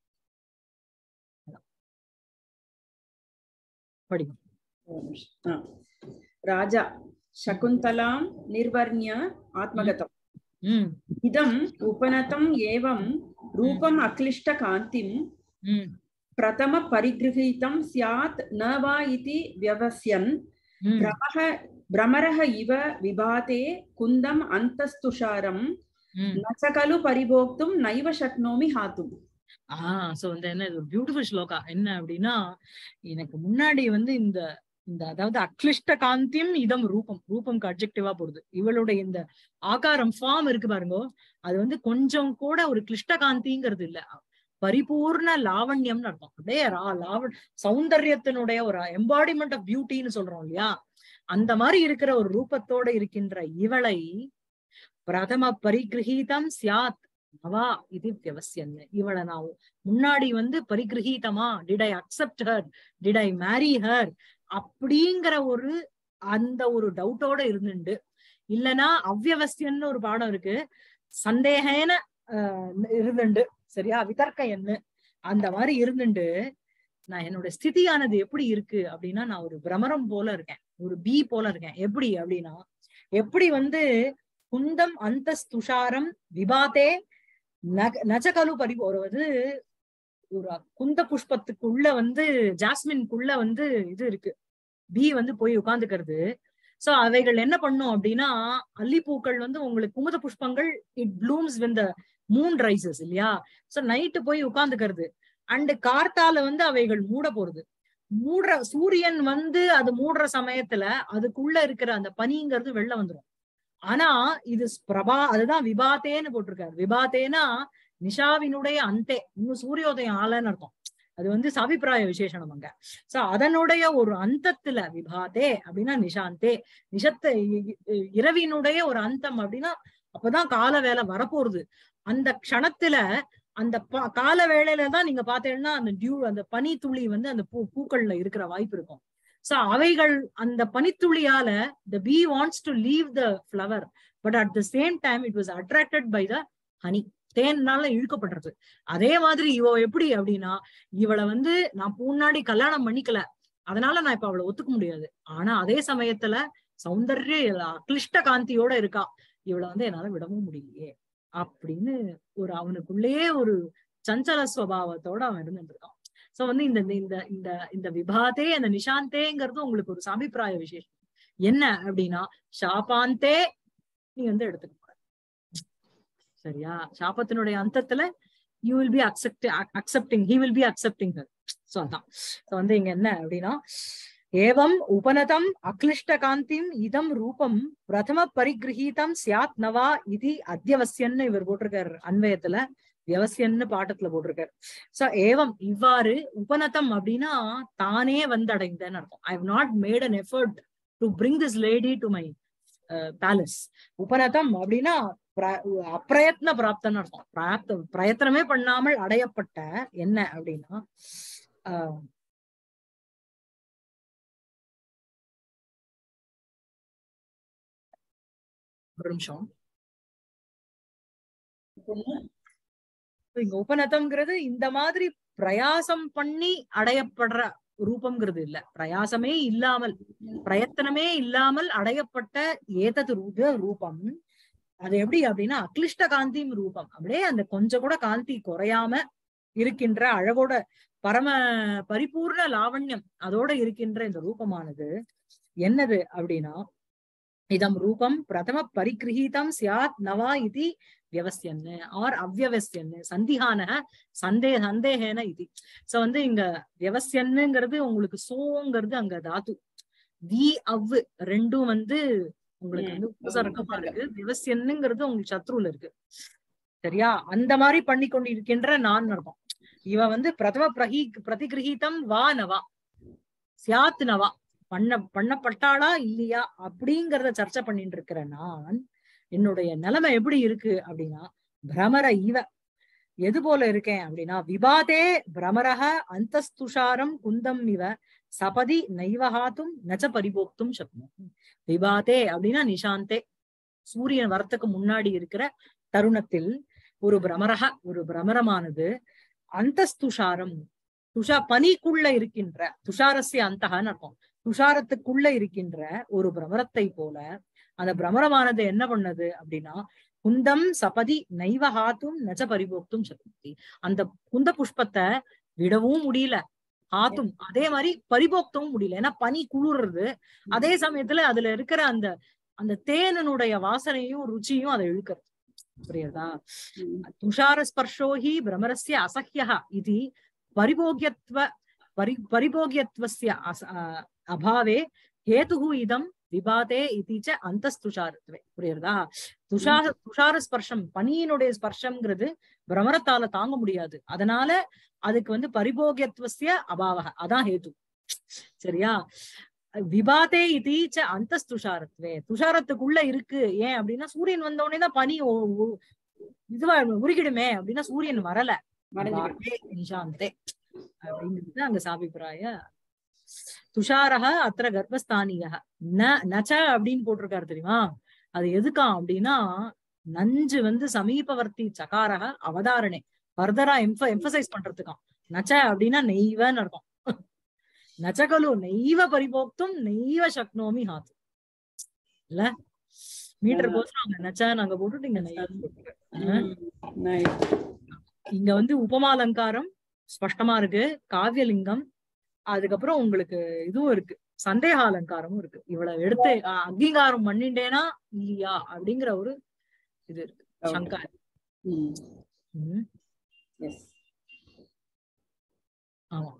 படிக்கும் हा. राजा शकुन्तलां निर्वर्ण्य आत्मगतम् உம் इदम् उपनतम् एवं रूपम् अक्लिष्टकान्तिं உம் प्रथमपरिगृहीतं स्यात् न वा इति व्यवस्यन् உம் भ्रमः भ्रमरः इव विभाते कुन्दम् अन्तस्तुषारम् உம் न च खलु परिभोक्तुं नैव शक्नोमि हातुम् ஆஹ் சோ இந்த என்ன இது ஒரு பியூட்டிஃபுல் ஸ்லோகா என்ன அப்படின்னா எனக்கு முன்னாடி வந்து இந்த இந்த அதாவது அக்லிஷ்ட காந்தியம் இதம் ரூபம் ரூபம்க்கு அப்ஜெக்டிவா போடுது இவளுடைய இந்த ஆகாரம் ஃபார்ம் இருக்கு பாருங்க அது வந்து கொஞ்சம் கூட ஒரு கிளிஷ்ட காந்திங்கிறது இல்ல பரிபூர்ண லாவண்யம்னு அர்த்தம் அப்படியே ரா- லாவ சௌந்தர்யத்தினுடைய ஒரு எம்பாடிமெண்ட் ஆஃப் பியூட்டின்னு சொல்றோம் இல்லையா அந்த மாதிரி இருக்கிற ஒரு ரூபத்தோட இருக்கின்ற இவளை பிரதம பரிகிரகீதம் சியாத் அவா இது வியவசியன் இவளை நான் முன்னாடி வந்து பரிகிரகீதமா did I accept her did I marry her அப்படிங்கிற ஒரு அந்த ஒரு டவுட்டோட இருந்துண்டு இல்லனா அவ்யவஸ்யன்னு ஒரு பாடம் இருக்கு சந்தேகன ஆஹ் இருந்துண்டு சரியா விதர்க்க என்ன அந்த மாதிரி இருந்துண்டு நான் என்னோட ஸ்திதியானது எப்படி இருக்கு அப்படின்னா நான் ஒரு பிரமரம் போல இருக்கேன் ஒரு பீ போல இருக்கேன் எப்படி அப்படின்னா எப்படி வந்து குந்தம் அந்த துஷாரம் விபாத்தே நக நஜகலு பரி ஒரு வந்து ஒரு குந்த புஷ்பத்துக்குள்ள வந்து ஜாஸ்மின்குள்ள வந்து இது இருக்கு பீ வந்து போய் உட்கார்ந்துக்கிறது சோ அவைகள் என்ன பண்ணும் அப்படின்னா அல்லிப்பூக்கள் வந்து உங்களுக்கு குமுத புஷ்பங்கள் it blooms when the moon rises இல்லையா சோ நைட்டு போய் உட்கார்ந்துக்கிறது அண்ட் கார்த்தால வந்து அவைகள் மூட போறது மூடுற சூரியன் வந்து அது மூடுற சமயத்துல அதுக்குள்ள இருக்கிற அந்த பனிங்கிறது வெளில வந்துரும் ஆனா இது பிரபா அதுதான் விபாத்தேன்னு போட்டிருக்காரு விபாத்தேனா நிஷாவினுடைய அந்தே இன்னும் சூரியோதயம் ஆலன்னு அர்த்தம் அது வந்து சபிப்பிராய விசேஷனம் அங்க சோ அதனுடைய ஒரு அந்தத்துல விபாதே அப்படின்னா நிஷாந்தே நிஷத்த இ- இ- இரவினுடைய ஒரு அந்தம் அப்படின்னா அப்பதான் கால வேலை வரப்போறது அந்த க்ஷணத்துல அந்த ப- கால வேளையில தான் நீங்க பாத்தீங்கன்னா அந்த டியூ அந்த பனி துளி வந்து அந்த பூ பூக்கள்ல இருக்கிற வாய்ப்பு இருக்கும் சோ அவைகள் அந்த பனித்துளியால the bee wants to leave the flower but at the same time it was attracted by the honey தேன்னால இழுக்கப்படுறது அதே மாதிரி இவ எப்படி அப்படின்னா இவளை வந்து நான் முன்னாடி கல்யாணம் பண்ணிக்கல அதனால நான் இப்ப அவளை ஒத்துக்க முடியாது ஆனா அதே சமயத்துல சௌந்தர்ய அக்லிஷ்ட காந்தியோட இருக்கா இவளை வந்து என்னால விடவும் முடியலையே அப்படின்னு ஒரு அவனுக்குள்ளேயே ஒரு சஞ்சல சுவாவத்தோட அவன் இருந்துட்டு இருக்கான் சோ வந்து இந்த இந்த இந்த இந்த விபாதே அந்த நிஷாந்தேங்கிறது உங்களுக்கு ஒரு சபிப்பிராய விசேஷம் என்ன அப்படின்னா ஷாபாந்தே நீ வந்து எடுத்துக்க போற சரியா சாபத்தினுடைய அந்தத்துல you will be accept accepting he will be accepting so அதான் சோ வந்து இங்க என்ன அப்படின்னா ஏவம் உபனதம் அக்லிஷ்ட காந்திம் இதம் ரூபம் பிரதம பரிகிரகீதம் சியாத் நவா இது அத்தியவசியன்னு இவர் போட்டிருக்காரு அன்வயத்துல வியவசியன்னு பாட்டத்துல போட்டிருக்காரு சோ ஏவம் இவ்வாறு உபநதம் அப்படின்னா தானே வந்தடைந்தன்னு அர்த்தம் I have not made an effort to bring this lady to my palace உபநதம் அப்படின்னா அப்பிரயத்ன பிராப்தன்னு அர்த்தம் பிராப்த பிரயத்தனமே பண்ணாமல் அடையப்பட்ட என்ன அப்படின்னா ஆஹ் ஒரு நிமிஷம் இங்க உபநதம்ங்கிறது இந்த மாதிரி பிரயாசம் பண்ணி அடையப்படுற ரூபம்ங்கிறது இல்ல பிரயாசமே இல்லாமல் பிரயத்தனமே இல்லாமல் அடையப்பட்ட ஏதது ரூப ரூபம் அது எப்படி அப்படின்னா அக்லிஷ்ட காந்திம் ரூபம் அப்படியே அந்த கொஞ்சம் கூட காந்தி குறையாம இருக்கின்ற அழகோட பரம பரிபூர்ண லாவண்யம் அதோட இருக்கின்ற இந்த ரூபமானது என்னது அப்படின்னா இதம் ரூபம் பிரதம பரிகிரகீதம் சியாத் நவா இது வியவசியன்னு ஆர் அவ்வவசியன்னு சந்திஹான சந்தே சந்தேகன இது சோ வந்து இங்க வியவசியன்னுங்கிறது உங்களுக்கு சோங்கிறது அங்க தாத்து வி அவ்வு ரெண்டும் வந்து உங்களுக்கு வந்து உபசர்க்கமா இருக்கு விவசியன்னுங்கிறது உங்களுக்கு சத்ருல இருக்கு சரியா அந்த மாதிரி பண்ணி கொண்டு இருக்கின்ற நான் அர்த்தம் இவ வந்து பிரதம பிரகி பிரதிகிரகீதம் வா நவா சியாத் நவா பண்ண பண்ணப்பட்டாளா இல்லையா அப்படிங்கறத சர்ச்சை பண்ணிட்டு இருக்கிற நான் என்னுடைய நிலைமை எப்படி இருக்கு அப்படின்னா பிரமர இவ எது போல இருக்கேன் அப்படின்னா விபாதே பிரமரக அந்தஸ்துஷாரம் குந்தம் இவ சபதி நைவஹாத்தும் நச்ச பரிபோக்தும் சக்னும் விபாதே அப்படின்னா நிஷாந்தே சூரியன் வரத்துக்கு முன்னாடி இருக்கிற தருணத்தில் ஒரு பிரமரக ஒரு பிரமரமானது அந்தஸ்துஷாரம் துஷா பனிக்குள்ள இருக்கின்ற துஷாரஸ்ய அந்தகன்னு அர்த்தம் துஷாரத்துக்குள்ள இருக்கின்ற ஒரு பிரமரத்தை போல அந்த பிரமரமானது என்ன பண்ணது அப்படின்னா குந்தம் சபதி நைவஹாத்தும் நச்ச பரிபோக்தும் சக்தி அந்த குந்த புஷ்பத்தை விடவும் முடியல ஆத்தும் அதே மாதிரி பரிபோக்தவும் முடியல ஏன்னா பனி குளிர்றது அதே சமயத்துல அதுல இருக்கிற அந்த அந்த தேனனுடைய வாசனையும் ருச்சியும் அதை இழுக்கிறது புரியுதா துஷார ஸ்பர்ஷோஹி பிரமரஸ்ய அசஹ்யா இது பரிபோகியத்வ பரி பரிபோகியத்வஸ்ய அச அபாவே ஹேதுகு இதம் விபாதே இதிச்ச அந்தஸ்துஷாரத்வே புரியுறதா துஷார துஷார ஸ்பர்ஷம் பனியினுடைய ஸ்பர்ஷம்ங்கிறது பிரமரத்தால தாங்க முடியாது அதனால அதுக்கு வந்து பரிபோகியத்துவசிய அபாவக அதான் ஹேது சரியா விபாதே இதீச்ச அந்தஸ்துஷாரத்வே துஷாரத்துக்குள்ள இருக்கு ஏன் அப்படின்னா சூரியன் வந்த உடனே தான் பனி இதுவா உருகிடுமே அப்படின்னா சூரியன் வரல நிஷாந்தே அப்படிங்கிறது அங்க சாபிப்பிராய துஷாரக அத்திர கர்ப்பஸ்தானிய ந நச்ச அப்படின்னு போட்டிருக்காரு தெரியுமா அது எதுக்கா அப்படின்னா நஞ்சு வந்து சமீபவர்த்தி சகாரக அவதாரணே ஃபர்தரா எம்ப எம்பசைஸ் பண்றதுக்காம் நச்ச அப்படின்னா நெய்வன்னு அர்த்தம் நச்சகலு நெய்வ பரிபோக்தும் நெய்வ சக்னோமி ஹாத்து இல்ல மீட்டர் போச்சு நாங்க நச்ச நாங்க போட்டுட்டு இங்க நெய் இங்க வந்து உபமாலங்காரம் ஸ்பஷ்டமா இருக்கு காவியலிங்கம் அதுக்கப்புறம் உங்களுக்கு இதுவும் இருக்கு சந்தேக அலங்காரமும் இருக்கு இவ்வளவு எடுத்து அங்கீகாரம் பண்ணிட்டேனா இல்லையா அப்படிங்கிற ஒரு இது இருக்கு சங்கா ஆமா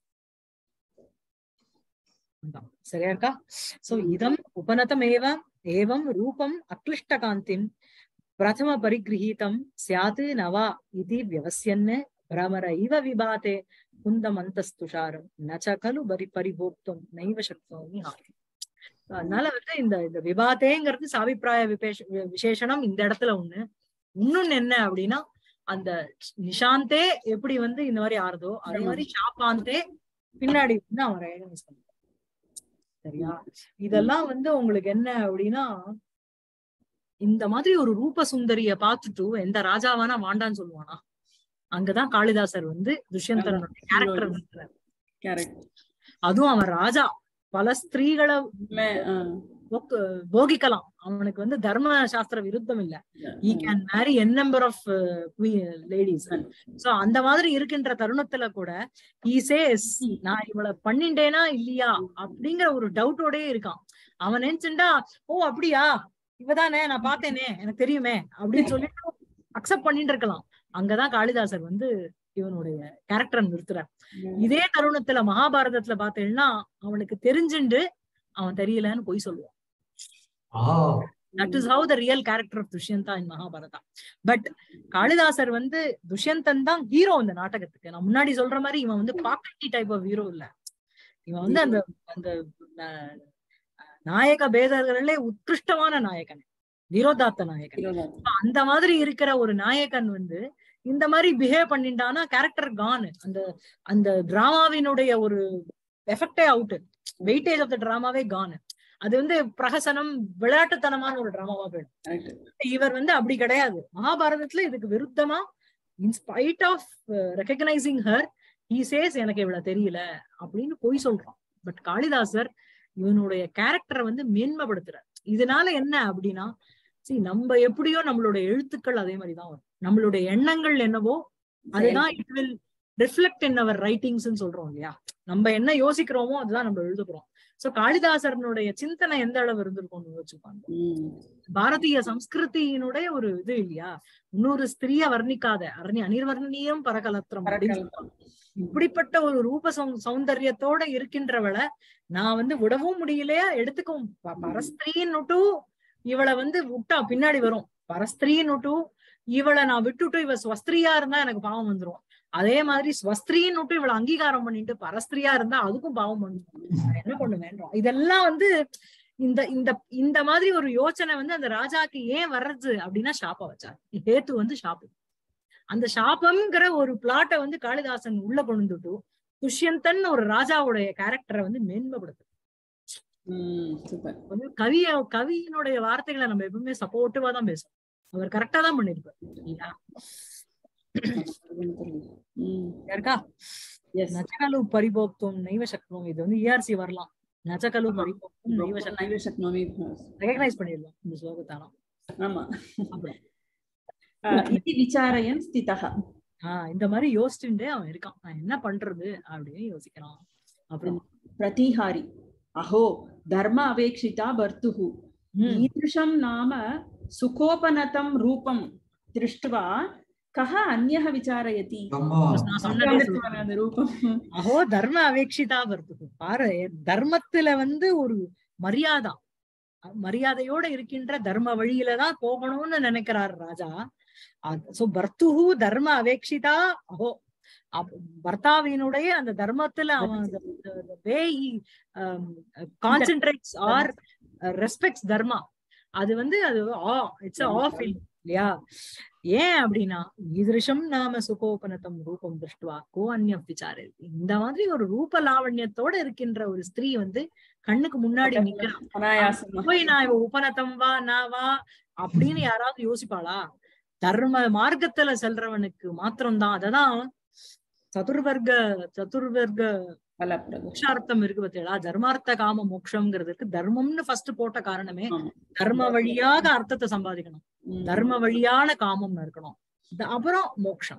சரியா இருக்கா சோ இதம் உபநதமேவ ஏவம் ரூபம் அக்லிஷ்டகாந்திம் பிரதம பரிகிரகீதம் சியாது நவா இது வியவசியன்னு பிரமர இவ விபாதே குந்தமந்தஸ்துஷாரம் நச்ச கலு பரி பரிபோக்தும் நைவ சக்தோமி ஆகி அதனால வந்து இந்த இந்த விபாதேங்கிறது சாபிப்பிராய விபேஷ விசேஷனம் இந்த இடத்துல ஒண்ணு இன்னொன்னு என்ன அப்படின்னா அந்த நிஷாந்தே எப்படி வந்து இந்த மாதிரி ஆறுதோ அதே மாதிரி ஷாப்பாந்தே பின்னாடி வந்து அவன் ரெகனைஸ் பண்ணுவான் சரியா இதெல்லாம் வந்து உங்களுக்கு என்ன அப்படின்னா இந்த மாதிரி ஒரு ரூப சுந்தரிய பார்த்துட்டு எந்த ராஜாவானா வாண்டான்னு சொல்லுவானா அங்கதான் காளிதாசர் வந்து துஷ்யந்தரனுடைய கேரக்டர் கரெக்ட் அதுவும் அவன் ராஜா பல ஸ்திரீகளை போக்கு- போகிக்கலாம் அவனுக்கு வந்து தர்ம சாஸ்திர விருத்தம் இல்ல he can marry n number of ladies so அந்த மாதிரி இருக்கின்ற தருணத்துல கூட ஈ சேஸ் நான் இவள பண்ணிட்டேனா இல்லையா அப்படிங்கிற ஒரு டவுட்டோடயே இருக்கான் அவன் நினைச்சுண்டா ஓ அப்படியா இவதானே நான் பார்த்தேனே எனக்கு தெரியுமே அப்படின்னு சொல்லிட்டு அக்செப்ட் பண்ணிட்டு இருக்கலாம் அங்கதான் காளிதாசர் வந்து இவனுடைய கேரக்டர் நிறுத்துறார் இதே தருணத்துல மகாபாரதத்துல பார்த்தேன்னா அவனுக்கு தெரிஞ்சுண்டு அவன் தெரியலன்னு பொய் சொல்லுவான் that is how the real character of Dushyanta in Mahabharata but காளிதாசர் வந்து துஷ்யந்தன் தான் ஹீரோ இந்த நாடகத்துக்கு நான் முன்னாடி சொல்ற மாதிரி இவன் வந்து பாக்கட்டி டைப் ஆஃப் ஹீரோ இல்ல இவன் வந்து அந்த அந்த ந- நாயக பேதர்களே உத்கிருஷ்டமான நாயகன் வீரோதாத்த நாயகன் அந்த மாதிரி இருக்கிற ஒரு நாயகன் வந்து இந்த மாதிரி பிஹேவ் பண்ணிட்டானா கேரக்டர் கான் அந்த அந்த டிராமாவினுடைய ஒரு எஃபெக்டே அவுட் வெயிட்டேஜ் ஆஃப் த டிராமாவே கான் அது வந்து பிரகசனம் விளையாட்டுத்தனமான ஒரு டிராமாவா போயிடும் இவர் வந்து அப்படி கிடையாது மகாபாரதத்துல இதுக்கு விருத்தமா in spite of recognising her he says எனக்கு இவ்வளவு தெரியல அப்படின்னு பொய் சொல்றான் பட் காளிதாசர் இவனுடைய கேரக்டரை வந்து மேன்மைப்படுத்துறார் இதனால என்ன அப்படின்னா see நம்ம எப்படியோ நம்மளுடைய எழுத்துக்கள் அதே மாதிரிதான் வரும் நம்மளுடைய எண்ணங்கள் என்னவோ அதுதான் it will reflect in our writings சொல்றோம் இல்லையா நம்ம என்ன யோசிக்கிறோமோ அதுதான் நம்ம எழுத போறோம் சோ காளிதாசரனுடைய சிந்தனை எந்த அளவு இருந்திருக்கும்னு யோசிச்சுப்பாங்க பாரதிய சம்ஸ்கிருதியினுடைய ஒரு இது இல்லையா இன்னொரு ஸ்திரிய வர்ணிக்காத அரணி அனிர்வர்ணியம் பரகலத்திரம் அப்படின்னு சொல்றாங்க. இப்படிப்பட்ட ஒரு ரூப சௌ- சௌந்தரியத்தோட இருக்கின்றவளை நான் வந்து விடவும் முடியலையா எடுத்துக்கவும் ப- பரஸ்திரீன்னுட்டு இவளை வந்து விட்டா பின்னாடி வரும் பரஸ்திரீன்னுட்டு இவளை நான் விட்டுட்டு இவ ஸ்வஸ்திரியா இருந்தா எனக்கு பாவம் வந்துரும் அதே மாதிரி ஸ்வஸ்திரின்னுட்டு இவளை அங்கீகாரம் பண்ணிட்டு பரஸ்திரியா இருந்தா அதுக்கும் பாவம் பண்ணும் நான் என்ன பண்ணுவேன் இதெல்லாம் வந்து இந்த இந்த இந்த மாதிரி ஒரு யோசனை வந்து அந்த ராஜாக்கு ஏன் வர்றது அப்படின்னா ஷாப்பா வச்சார் ஹேத்து வந்து ஷாப்பு அந்த ஷாப்பம்ங்கிற ஒரு பிளாட்டை வந்து காளிதாசன் உள்ள கொண்டுட்டு துஷ்யந்தன் ஒரு ராஜாவுடைய கேரக்டரை வந்து மேன்மைப்படுத்து சூப்பர் வந்து கவிய கவியினுடைய வார்த்தைகளை நம்ம எப்பவுமே சப்போர்ட்டிவா தான் பேசுவோம் அவர் கரெக்டா தான் பண்ணிருப்பார் இல்லையா யாருக்கா எஸ் நச்சகலு பரிபோக்தும் நைவ சக்துவம் இது வந்து இஆர்சி வரலாம் நச்சகலு ஆமா. பரிபோக்தும் நைவ சக்தி நைவ சக்னோமி ரெகக்னைஸ் பண்ணிடலாம் இந்த ஸ்லோகத்தானா ஆமா அப்புறம் அஹ், இது விசாரயன் ஸ்திதः ஆஹ் இந்த மாதிரி யோசிச்சுட்டே அவன் இருக்கான் நான் என்ன பண்றது அப்படின்னு யோசிக்கிறான் அப்புறம் प्रतिहारि अहो धर्म अपेक्षिता भर्तुः ம், ईदृशं नाम सुखोपनतं रूपं दृष्ट्वा कः अन्यः विचारयति நான் சொன்னதே சொல்றேன். அந்த ரூபம் அஹோ தர்ம அவேக்ஷிதா வருது பாரு தர்மத்துல வந்து ஒரு மரியாதை மரியாதையோட இருக்கின்ற தர்ம வழியில தான் போகணும்னு நினைக்கிறார் ராஜா சோ பர்த்துஹு தர்ம அவேக்ஷிதா அஹோ அப்ப பர்த்தாவினுடைய அந்த தர்மத்துல அவன் வே கான்சென்ட்ரேட்ஸ் ஆர் ரெஸ்பெக்ட்ஸ் தர்மா அது வந்து அது இட்ஸ் ஆஃப் இல்லையா ஏன் அப்படின்னா ஈதிருஷம் நாம சுகோபனதம் ரூபம் திருஷ்டுவா கோ அந்நியம் விசாரி இந்த மாதிரி ஒரு ரூப லாவண்யத்தோட இருக்கின்ற ஒரு ஸ்திரீ வந்து கண்ணுக்கு முன்னாடி நிக்கிறான் அனாயாசமா போய் நான் இவ உபநத்தம் வா நான் வா அப்படின்னு யாராவது யோசிப்பாளா தர்ம மார்க்கத்துல செல்றவனுக்கு மாத்திரம்தான் அததான் சதுர்வர்க்க சதுர்வர்க்க பலப்பிரதம் மோட்சார்த்தம் இருக்கு பார்த்தீங்களா தர்மார்த்த காம மோட்சம்ங்கிறதுக்கு தர்மம்னு ஃபர்ஸ்ட் போட்ட காரணமே ஆமா. தர்ம வழியாக அர்த்தத்தை சம்பாதிக்கணும் ம். தர்ம வழியான காமம் இருக்கணும் த- அப்புறம் மோட்சம்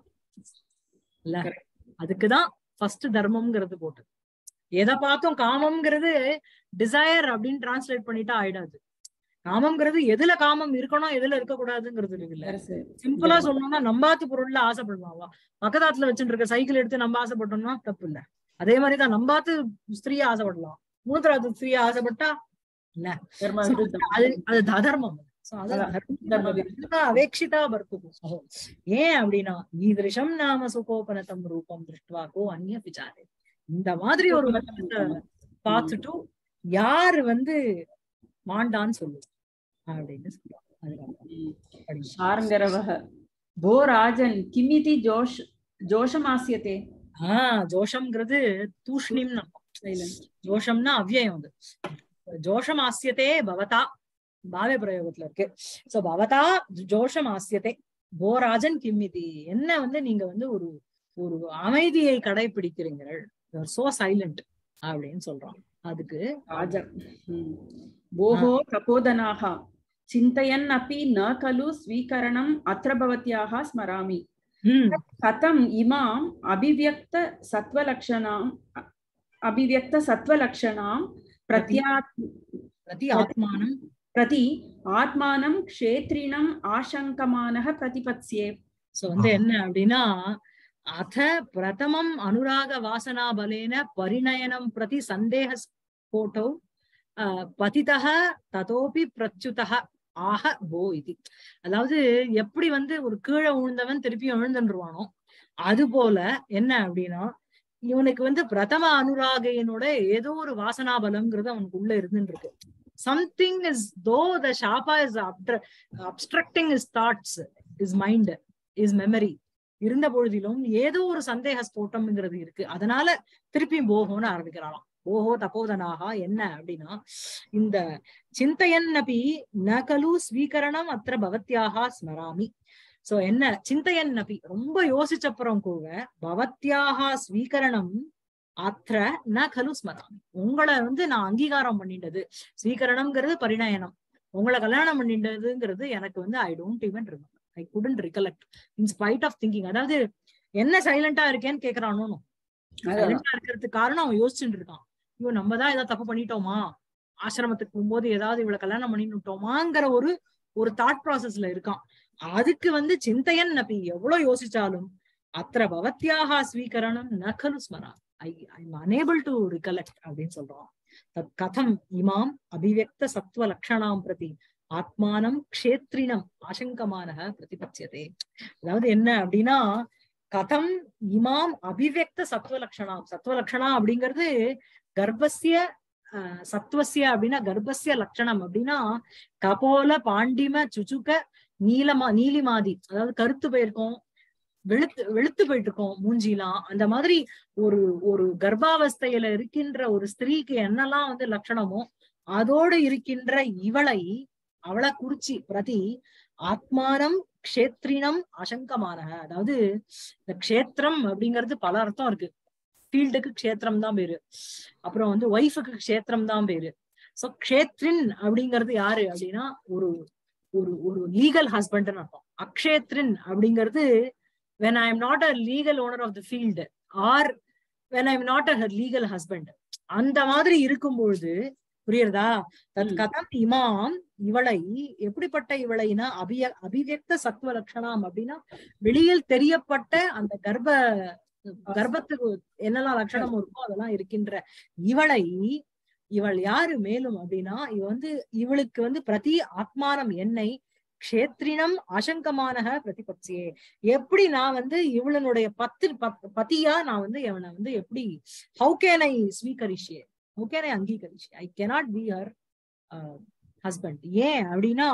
இல்ல Correct. அதுக்குதான் ஃபர்ஸ்ட் தர்மம்ங்கிறது போட்டு எதை பார்த்தும் காமம்ங்கிறது டிசையர் அப்படின்னு டிரான்ஸ்லேட் பண்ணிட்டா ஆயிடாது காமம்ங்கிறது எதுல காமம் இருக்கணும் எதுல இருக்கக்கூடாதுங்கிறது இல்ல அரசு. சிம்பிளா சொல்லணும்னா நம்பாத்து பொருள்ல ஆசைப்படுவாங்க பக்கத்தாத்துல வச்சுட்டு இருக்க சைக்கிள் எடுத்து நம்ம ஆசைப்பட்டோம்னா தப்பு இல்ல அதே மாதிரிதான் நம்பாத்து ஸ்திரீயா ஆசைப்படலாம் மூன்றாவது ஸ்திரீயா ஆசைப்பட்டா இல்ல தர்ம So, விருத்தம். அது அது அதர்மம் So, அது அதான், தர்மம் தர்ம அதுதான் அவேக்ஷிதா பர்த்துகு சகோ. ஏன் அப்படின்னா ஈதிருஷம் நாம சுகோபனதம் ரூபம் திருஷ்டுவா கோ அந்நிய விசாரே இந்த மாதிரி ஒரு ரூபத்தை பார்த்துட்டு யாரு வந்து மாண்டான்னு சொல்லு அப்படின்னு சொல்லுவாங்க அதுக்கப்புறம் ம். படிங்க. शार्ङ्गरवः भो राजन् किमिति जोष जोषमास्यते ஆஹ் ஜோஷம்ங்கிறது தூஷ்ணிம்னு அர்த்தம். ஜோஷம்னா அவ்யயம் அது ஜோஷம் ஆசியத்தே பவதா பாவே பிரயோகத்துல இருக்கு சோ பவதா ஜோஷம் ஆசியத்தை போராஜன் கிம்மிதி என்ன வந்து நீங்க வந்து ஒரு ஒரு அமைதியை கடைபிடிக்கிறீங்கள் சோ சைலண்ட் அப்படின்னு சொல்றான் அதுக்கு राज हम्म। भोः तपोधनाः चिन्तयन् अपि न खलु स्वीकरणम् अत्र भवत्याः स्मरामि ஹம் कथम् इमाम् अभिव्यक्तसत्त्वलक्षणाम् अ- अभिव्यक्तसत्त्वलक्षणां प्रत्या பிரதி ஆத்மானம் प्रति आत्मानं क्षेत्रिणम् आशङ्कमानः प्रतिपत्स्ये சோ வந்து என்ன அப்படின்னா அத பிரதமம் அனுராக வாசனா பலேன பரிணயனம் பிரதி சந்தேக ஸ்போட்டோ அஹ், பதிதः ததோபி பிரச்சுதः ஆக போ இது அதாவது எப்படி வந்து ஒரு கீழே விழுந்தவன் திருப்பி எழுந்துருவானோ அது போல என்ன அப்படின்னா இவனுக்கு வந்து பிரதம அனுராகையனோட ஏதோ ஒரு வாசனா பலம்ங்கிறது அவனுக்கு உள்ள இருந்துட்டு இருக்கு சம்திங் இஸ் தோ த ஷாப்பா is obstructing his thoughts his mind his memory இருந்த பொழுதிலும் ஏதோ ஒரு சந்தேக ஸ்போட்டம்ங்கிறது இருக்கு அதனால திருப்பியும் போகோன்னு ஆரம்பிக்கிறாராம் ஓஹோ தபோதனாக என்ன அப்படின்னா இந்த சிந்தையன் அப்படி நகலு ஸ்வீகரணம் அத்திர பவத்யாக ஸ்மராமி சோ என்ன சிந்தையன் அப்படி ரொம்ப யோசிச்சப்புறம் கூட பவத்யாக ஸ்வீகரணம் அத்திர ந கலு ஸ்மராமி உங்களை வந்து நான் அங்கீகாரம் பண்ணிட்டது ஸ்வீகரணம்ங்கிறது பரிணயனம் உங்களை கல்யாணம் பண்ணிட்டதுங்கிறது எனக்கு வந்து I don't even remember I couldn't recollect in spite of thinking அதாவது என்ன சைலண்டா இருக்கேன்னு கேக்குறானோ சைலண்டா இருக்கிறதுக்கு காரணம் அவன் யோசிச்சுட்டு இருக்கான் ஐயோ நம்ம தான் ஏதாவது தப்பு பண்ணிட்டோமா ஆசிரமத்துக்கு போகும்போது ஏதாவது இவளை கல்யாணம் பண்ணிட்டோமாங்கிற ஒரு ஒரு தாட் ப்ராசஸ்ல இருக்கான் அதுக்கு வந்து சிந்தையன் நபி எவ்வளவு யோசிச்சாலும் அத்திர பவத்யாக ஸ்வீகரணம் நகலு ஸ்மரா I I unable to recollect அப்படின்னு சொல்றான் தத் கதம் இமாம் அபிவியக்த சத்துவ லக்ஷணாம் பிரதி ஆத்மானம் க்ஷேத்ரினம் ஆசங்கமான பிரதிபட்சியதே அதாவது என்ன அப்படின்னா கதம் இமாம் அபிவியக்த சத்துவ லட்சணம் சத்துவ லட்சணம் அப்படிங்கிறது கர்ப்பசிய அஹ், சத்துவசிய அப்படின்னா கர்ப்பசிய லட்சணம் அப்படின்னா கபோல பாண்டிம சுச்சுக நீலமா நீலிமாதி அதாவது கருத்து போயிருக்கோம் வெளுத்து வெளுத்து போயிட்டு இருக்கோம் மூஞ்சிலாம் அந்த மாதிரி ஒரு ஒரு கர்ப்பாவஸ்தையில இருக்கின்ற ஒரு ஸ்திரீக்கு என்னெல்லாம் வந்து லட்சணமோ அதோடு இருக்கின்ற இவளை அவளை குறிச்சி பிரதி ஆத்மானம் க்ஷேத்ரினம் அசங்கமான அதாவது இந்த க்ஷேத்திரம் அப்படிங்கிறது பல அர்த்தம் இருக்கு ஃபீல்டுக்கு க்ஷேத்திரம் தான் பேரு அப்புறம் வந்து ஒய்ஃபுக்கு க்ஷேத்திரம் தான் பேரு சோ க்ஷேத்ரின் அப்படிங்கிறது யாரு அப்படின்னா ஒரு ஒரு ஒரு லீகல் ஹஸ்பண்ட்னு அர்த்தம் அக்ஷேத்ரின் அப்படிங்கிறது when I am not a legal owner of the field or when I am not a legal husband அந்த மாதிரி இருக்கும் பொழுது புரியுறதா தத் ம். கதம் இமாம் இவளை எப்படிப்பட்ட இவளைனா அபிய அபிவியக்த சத்துவ லட்சணம் அப்படின்னா வெளியில் தெரியப்பட்ட அந்த கர்ப்ப கர்ப்பத்துக்கு என்னெல்லாம் லட்சணம் இருக்கோ அதெல்லாம் இருக்கின்ற இவளை இவள் யாரு மேலும் அப்படின்னா இவ வந்து இவளுக்கு வந்து பிரதி ஆத்மானம் என்னை க்ஷேத்ரினம் ஆசங்கமான பிரதிபட்சியே எப்படி நான் வந்து இவளனுடைய பத்து பத்- பத்தியா நான் வந்து இவனை வந்து எப்படி ஹவு கேன் ஐ ஸ்வீகரிஷியே ஹவு கேன் ஐ அங்கீகரிஷியே I cannot be her husband ஏன் அப்படின்னா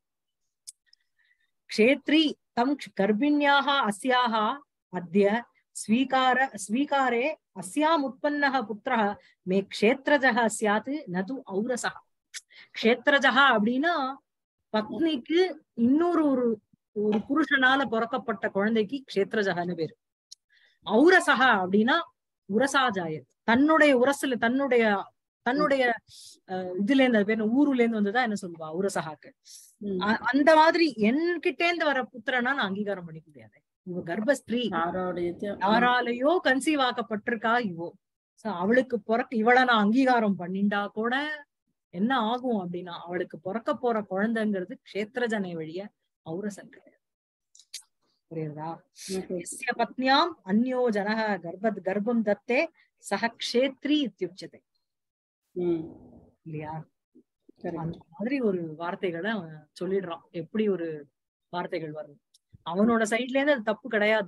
க்ஷேத்ரி தம் கர்ப்பிணியாக அஸ்யாக அத்ய ஸ்வீகார ஸ்வீகாரே அஸ்யாம் உற்பன்னः புத்திரः மே க்ஷேத்ரஜः ஸ்யாத் நது ஔரசः க்ஷேத்ரஜः அப்படின்னா பத்னிக்கு இன்னொரு ஒரு ஒரு புருஷனால பிறக்கப்பட்ட குழந்தைக்கு க்ஷேத்ரஜகன்னு பேரு ஔரசகா அப்படின்னா உரசாஜாய தன்னுடைய உரசுல தன்னுடைய தன்னுடைய அஹ், இதுல இருந்து அது பேர் என்ன, ஊருல இருந்து வந்துதான் என்ன சொல்லுவா உரசகாக்கு ம். அ- அந்த மாதிரி என்கிட்டே இருந்து வர புத்திரனா நான் அங்கீகாரம் பண்ணிக்க முடியாது இவ கர்ப்பஸ்திரீ யாரோடைய யாராலேயோ கன்சீவ் ஆக்கப்பட்டிருக்கா இவோ சோ அவளுக்கு பிறக்க இவளை நான் அங்கீகாரம் பண்ணிண்டா கூட என்ன ஆகும் அப்படின்னா அவளுக்கு பிறக்க போற குழந்தைங்கிறது க்ஷேத்திரஜனை வழிய ஔரசன் கிடையாது புரியுறதா எஸ்ய பத்னியாம் அந்யோ ஜனக கர்ப்பத் கர்ப்பம் தத்தே சக க்ஷேத்ரி இத்தியுச்சதே ம் இல்லையா correct. அந்த மாதிரி ஒரு வார்த்தைகளை அவன் சொல்லிடுறான் எப்படி ஒரு வார்த்தைகள் வரும் அவனோட சைட்ல இருந்து அது தப்பு கிடையாது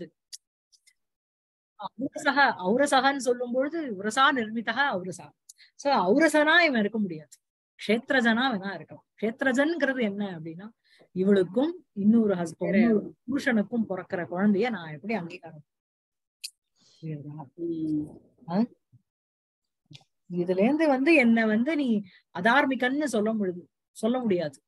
ஔரசக ஔரசகன்னு சொல்லும் பொழுது உரசா நிர்மிதா ஔரசா சோ ஔரசனா இவன் இருக்க முடியாது க்ஷேத்ரஜனா வேணா இருக்கலாம் க்ஷேத்ரஜன்ங்கிறது என்ன அப்படின்னா இவளுக்கும் இன்னொரு ஹஸ்பண்ட் இன்னொரு புருஷனுக்கும் பிறக்கிற குழந்தைய நான் எப்படி அங்கீகாரம் புரியுதா? ம் இதுல இருந்து வந்து என்ன வந்து நீ அதார்மிகன்னு சொல்ல முடியுது சொல்ல முடியாது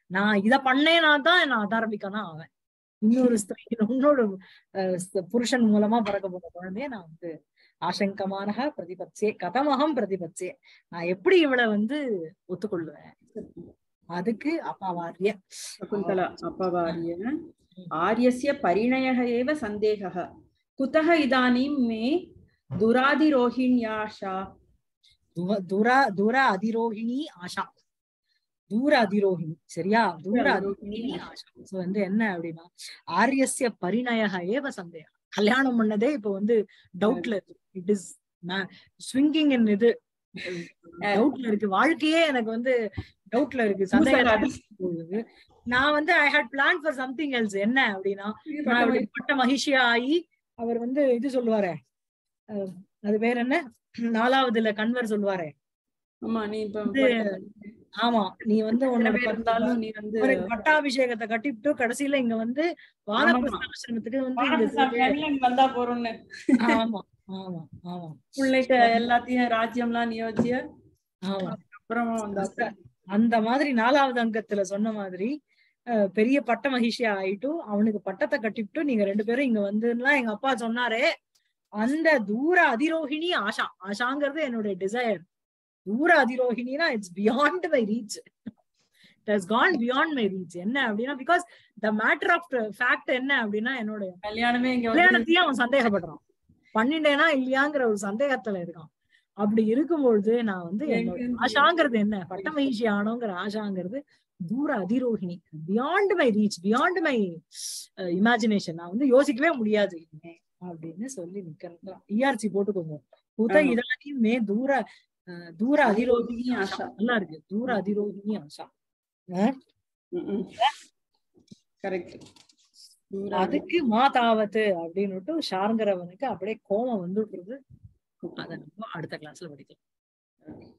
நான் இத பண்ணேனா தான் நான் அதாரபிக்கனா ஆவேன் இன்னொரு ஸ்திரீ இன்னொரு அஹ், ஸ்த- புருஷன் மூலமா பிறக்க போற குழந்தைய நான் வந்து ஆசங்கமான பிரதிபட்சே கதமகம் பிரதிபட்சே நான் எப்படி இவளை வந்து ஒத்துக்கொள்ளுவேன் அதுக்கு அப்பாவாரிய शकुन्तला अपवार्य आर्यस्य परिणयः एव सन्देहः कुतः इदानीं मे दुराधिरोहिण्याशा து- துர துர அதிரோகிணி ஆஷா தூர அதிரோகிணி சரியா தூர அதிரோகிணி ஆஷா சோ வந்து என்ன அப்படின்னா ஆரியஸ்ய பரிணயக ஏவ சந்தேகம் கல்யாணம் பண்ணதே இப்ப வந்து டவுட்ல இருக்கு இட் இஸ் ஸ்விங்கிங் இன் இது டவுட்ல இருக்கு வாழ்க்கையே எனக்கு வந்து டவுட்ல இருக்கு சந்தேகம் போகுது நான் வந்து I had plan for something else என்ன அப்படின்னா நான் இப்படி பட்ட மகிழ்ச்சியா ஆகி அவர் வந்து இது சொல்லுவாரே அஹ், அது பேர் என்ன நாலாவதுல கன்வர் சொல்லுவாரே ஆமா நீ இப்ப வந்து, ஆமா நீ வந்து எத்தனை உன்னோட பேர் பத்து- இருந்தாலும் நீ வந்து ஒரு பட்டாபிஷேகத்தை கட்டிவிட்டு கடைசியில இங்க வந்து வானப்பிரஸ்தாசிரமத்துக்கு வந்து இங்க வானப்பிரசாத் family இங்க வந்தா போறோம்னு ஆமா ஆமா ஆமா பிள்ளைக்கு எல்லாத்தையும் ராஜ்யம்லாம் நியோஜிய ஆமா அப்புறமா வந்தா அந்த- அந்த மாதிரி நாலாவது அங்கத்துல சொன்ன மாதிரி அஹ், பெரிய பட்ட மகிழ்ச்சியா ஆயிட்டு அவனுக்கு பட்டத்தை கட்டிவிட்டு நீங்க ரெண்டு பேரும் இங்க வந்துலாம் எங்க அப்பா சொன்னாரே அந்த தூர அதிரோகிணி ஆஷா ஆஷாங்கிறது என்னுடைய டிசையர் தூர அதிரோகிணினா it's beyond my reach it has gone beyond my reach என்ன அப்படின்னா because the matter of fact என்ன அப்படின்னா என்னோட கல்யாணமே இங்க வந்து கல்யாணத்தையும் அவன் சந்தேகப்படுறான் பண்ணிட்டேனா இல்லையாங்கிற ஒரு சந்தேகத்துல இருக்கான் அப்படி இருக்கும்பொழுது நான் வந்து என்னோட எங்க- ஆஷாங்கிறது என்ன பட்ட மகிழ்ச்சி ஆனோங்கிற ஆஷாங்கிறது தூர அதிரோகிணி beyond my reach beyond my imagination நான் வந்து யோசிக்கவே முடியாது இனிமே அப்படின்னு சொல்லி நிக்கிறேன் இஆர்சி போட்டுக்கோங்க புத ஆமா. இதானி மே தூர அஹ், தூர அதிரோகிணி அதிரோகிணி ஆஷா ஆஷா. நல்லா இருக்கு தூர அதிரோகிணி ஆஷா கரெக்ட் அதுக்கு மாதாவத்து அப்படின்னுட்டு ஷாருங்கிறவனுக்கு அப்படியே கோபம் வந்துடுறது அதை நம்ம அடுத்த கிளாஸ்ல படிக்கலாம்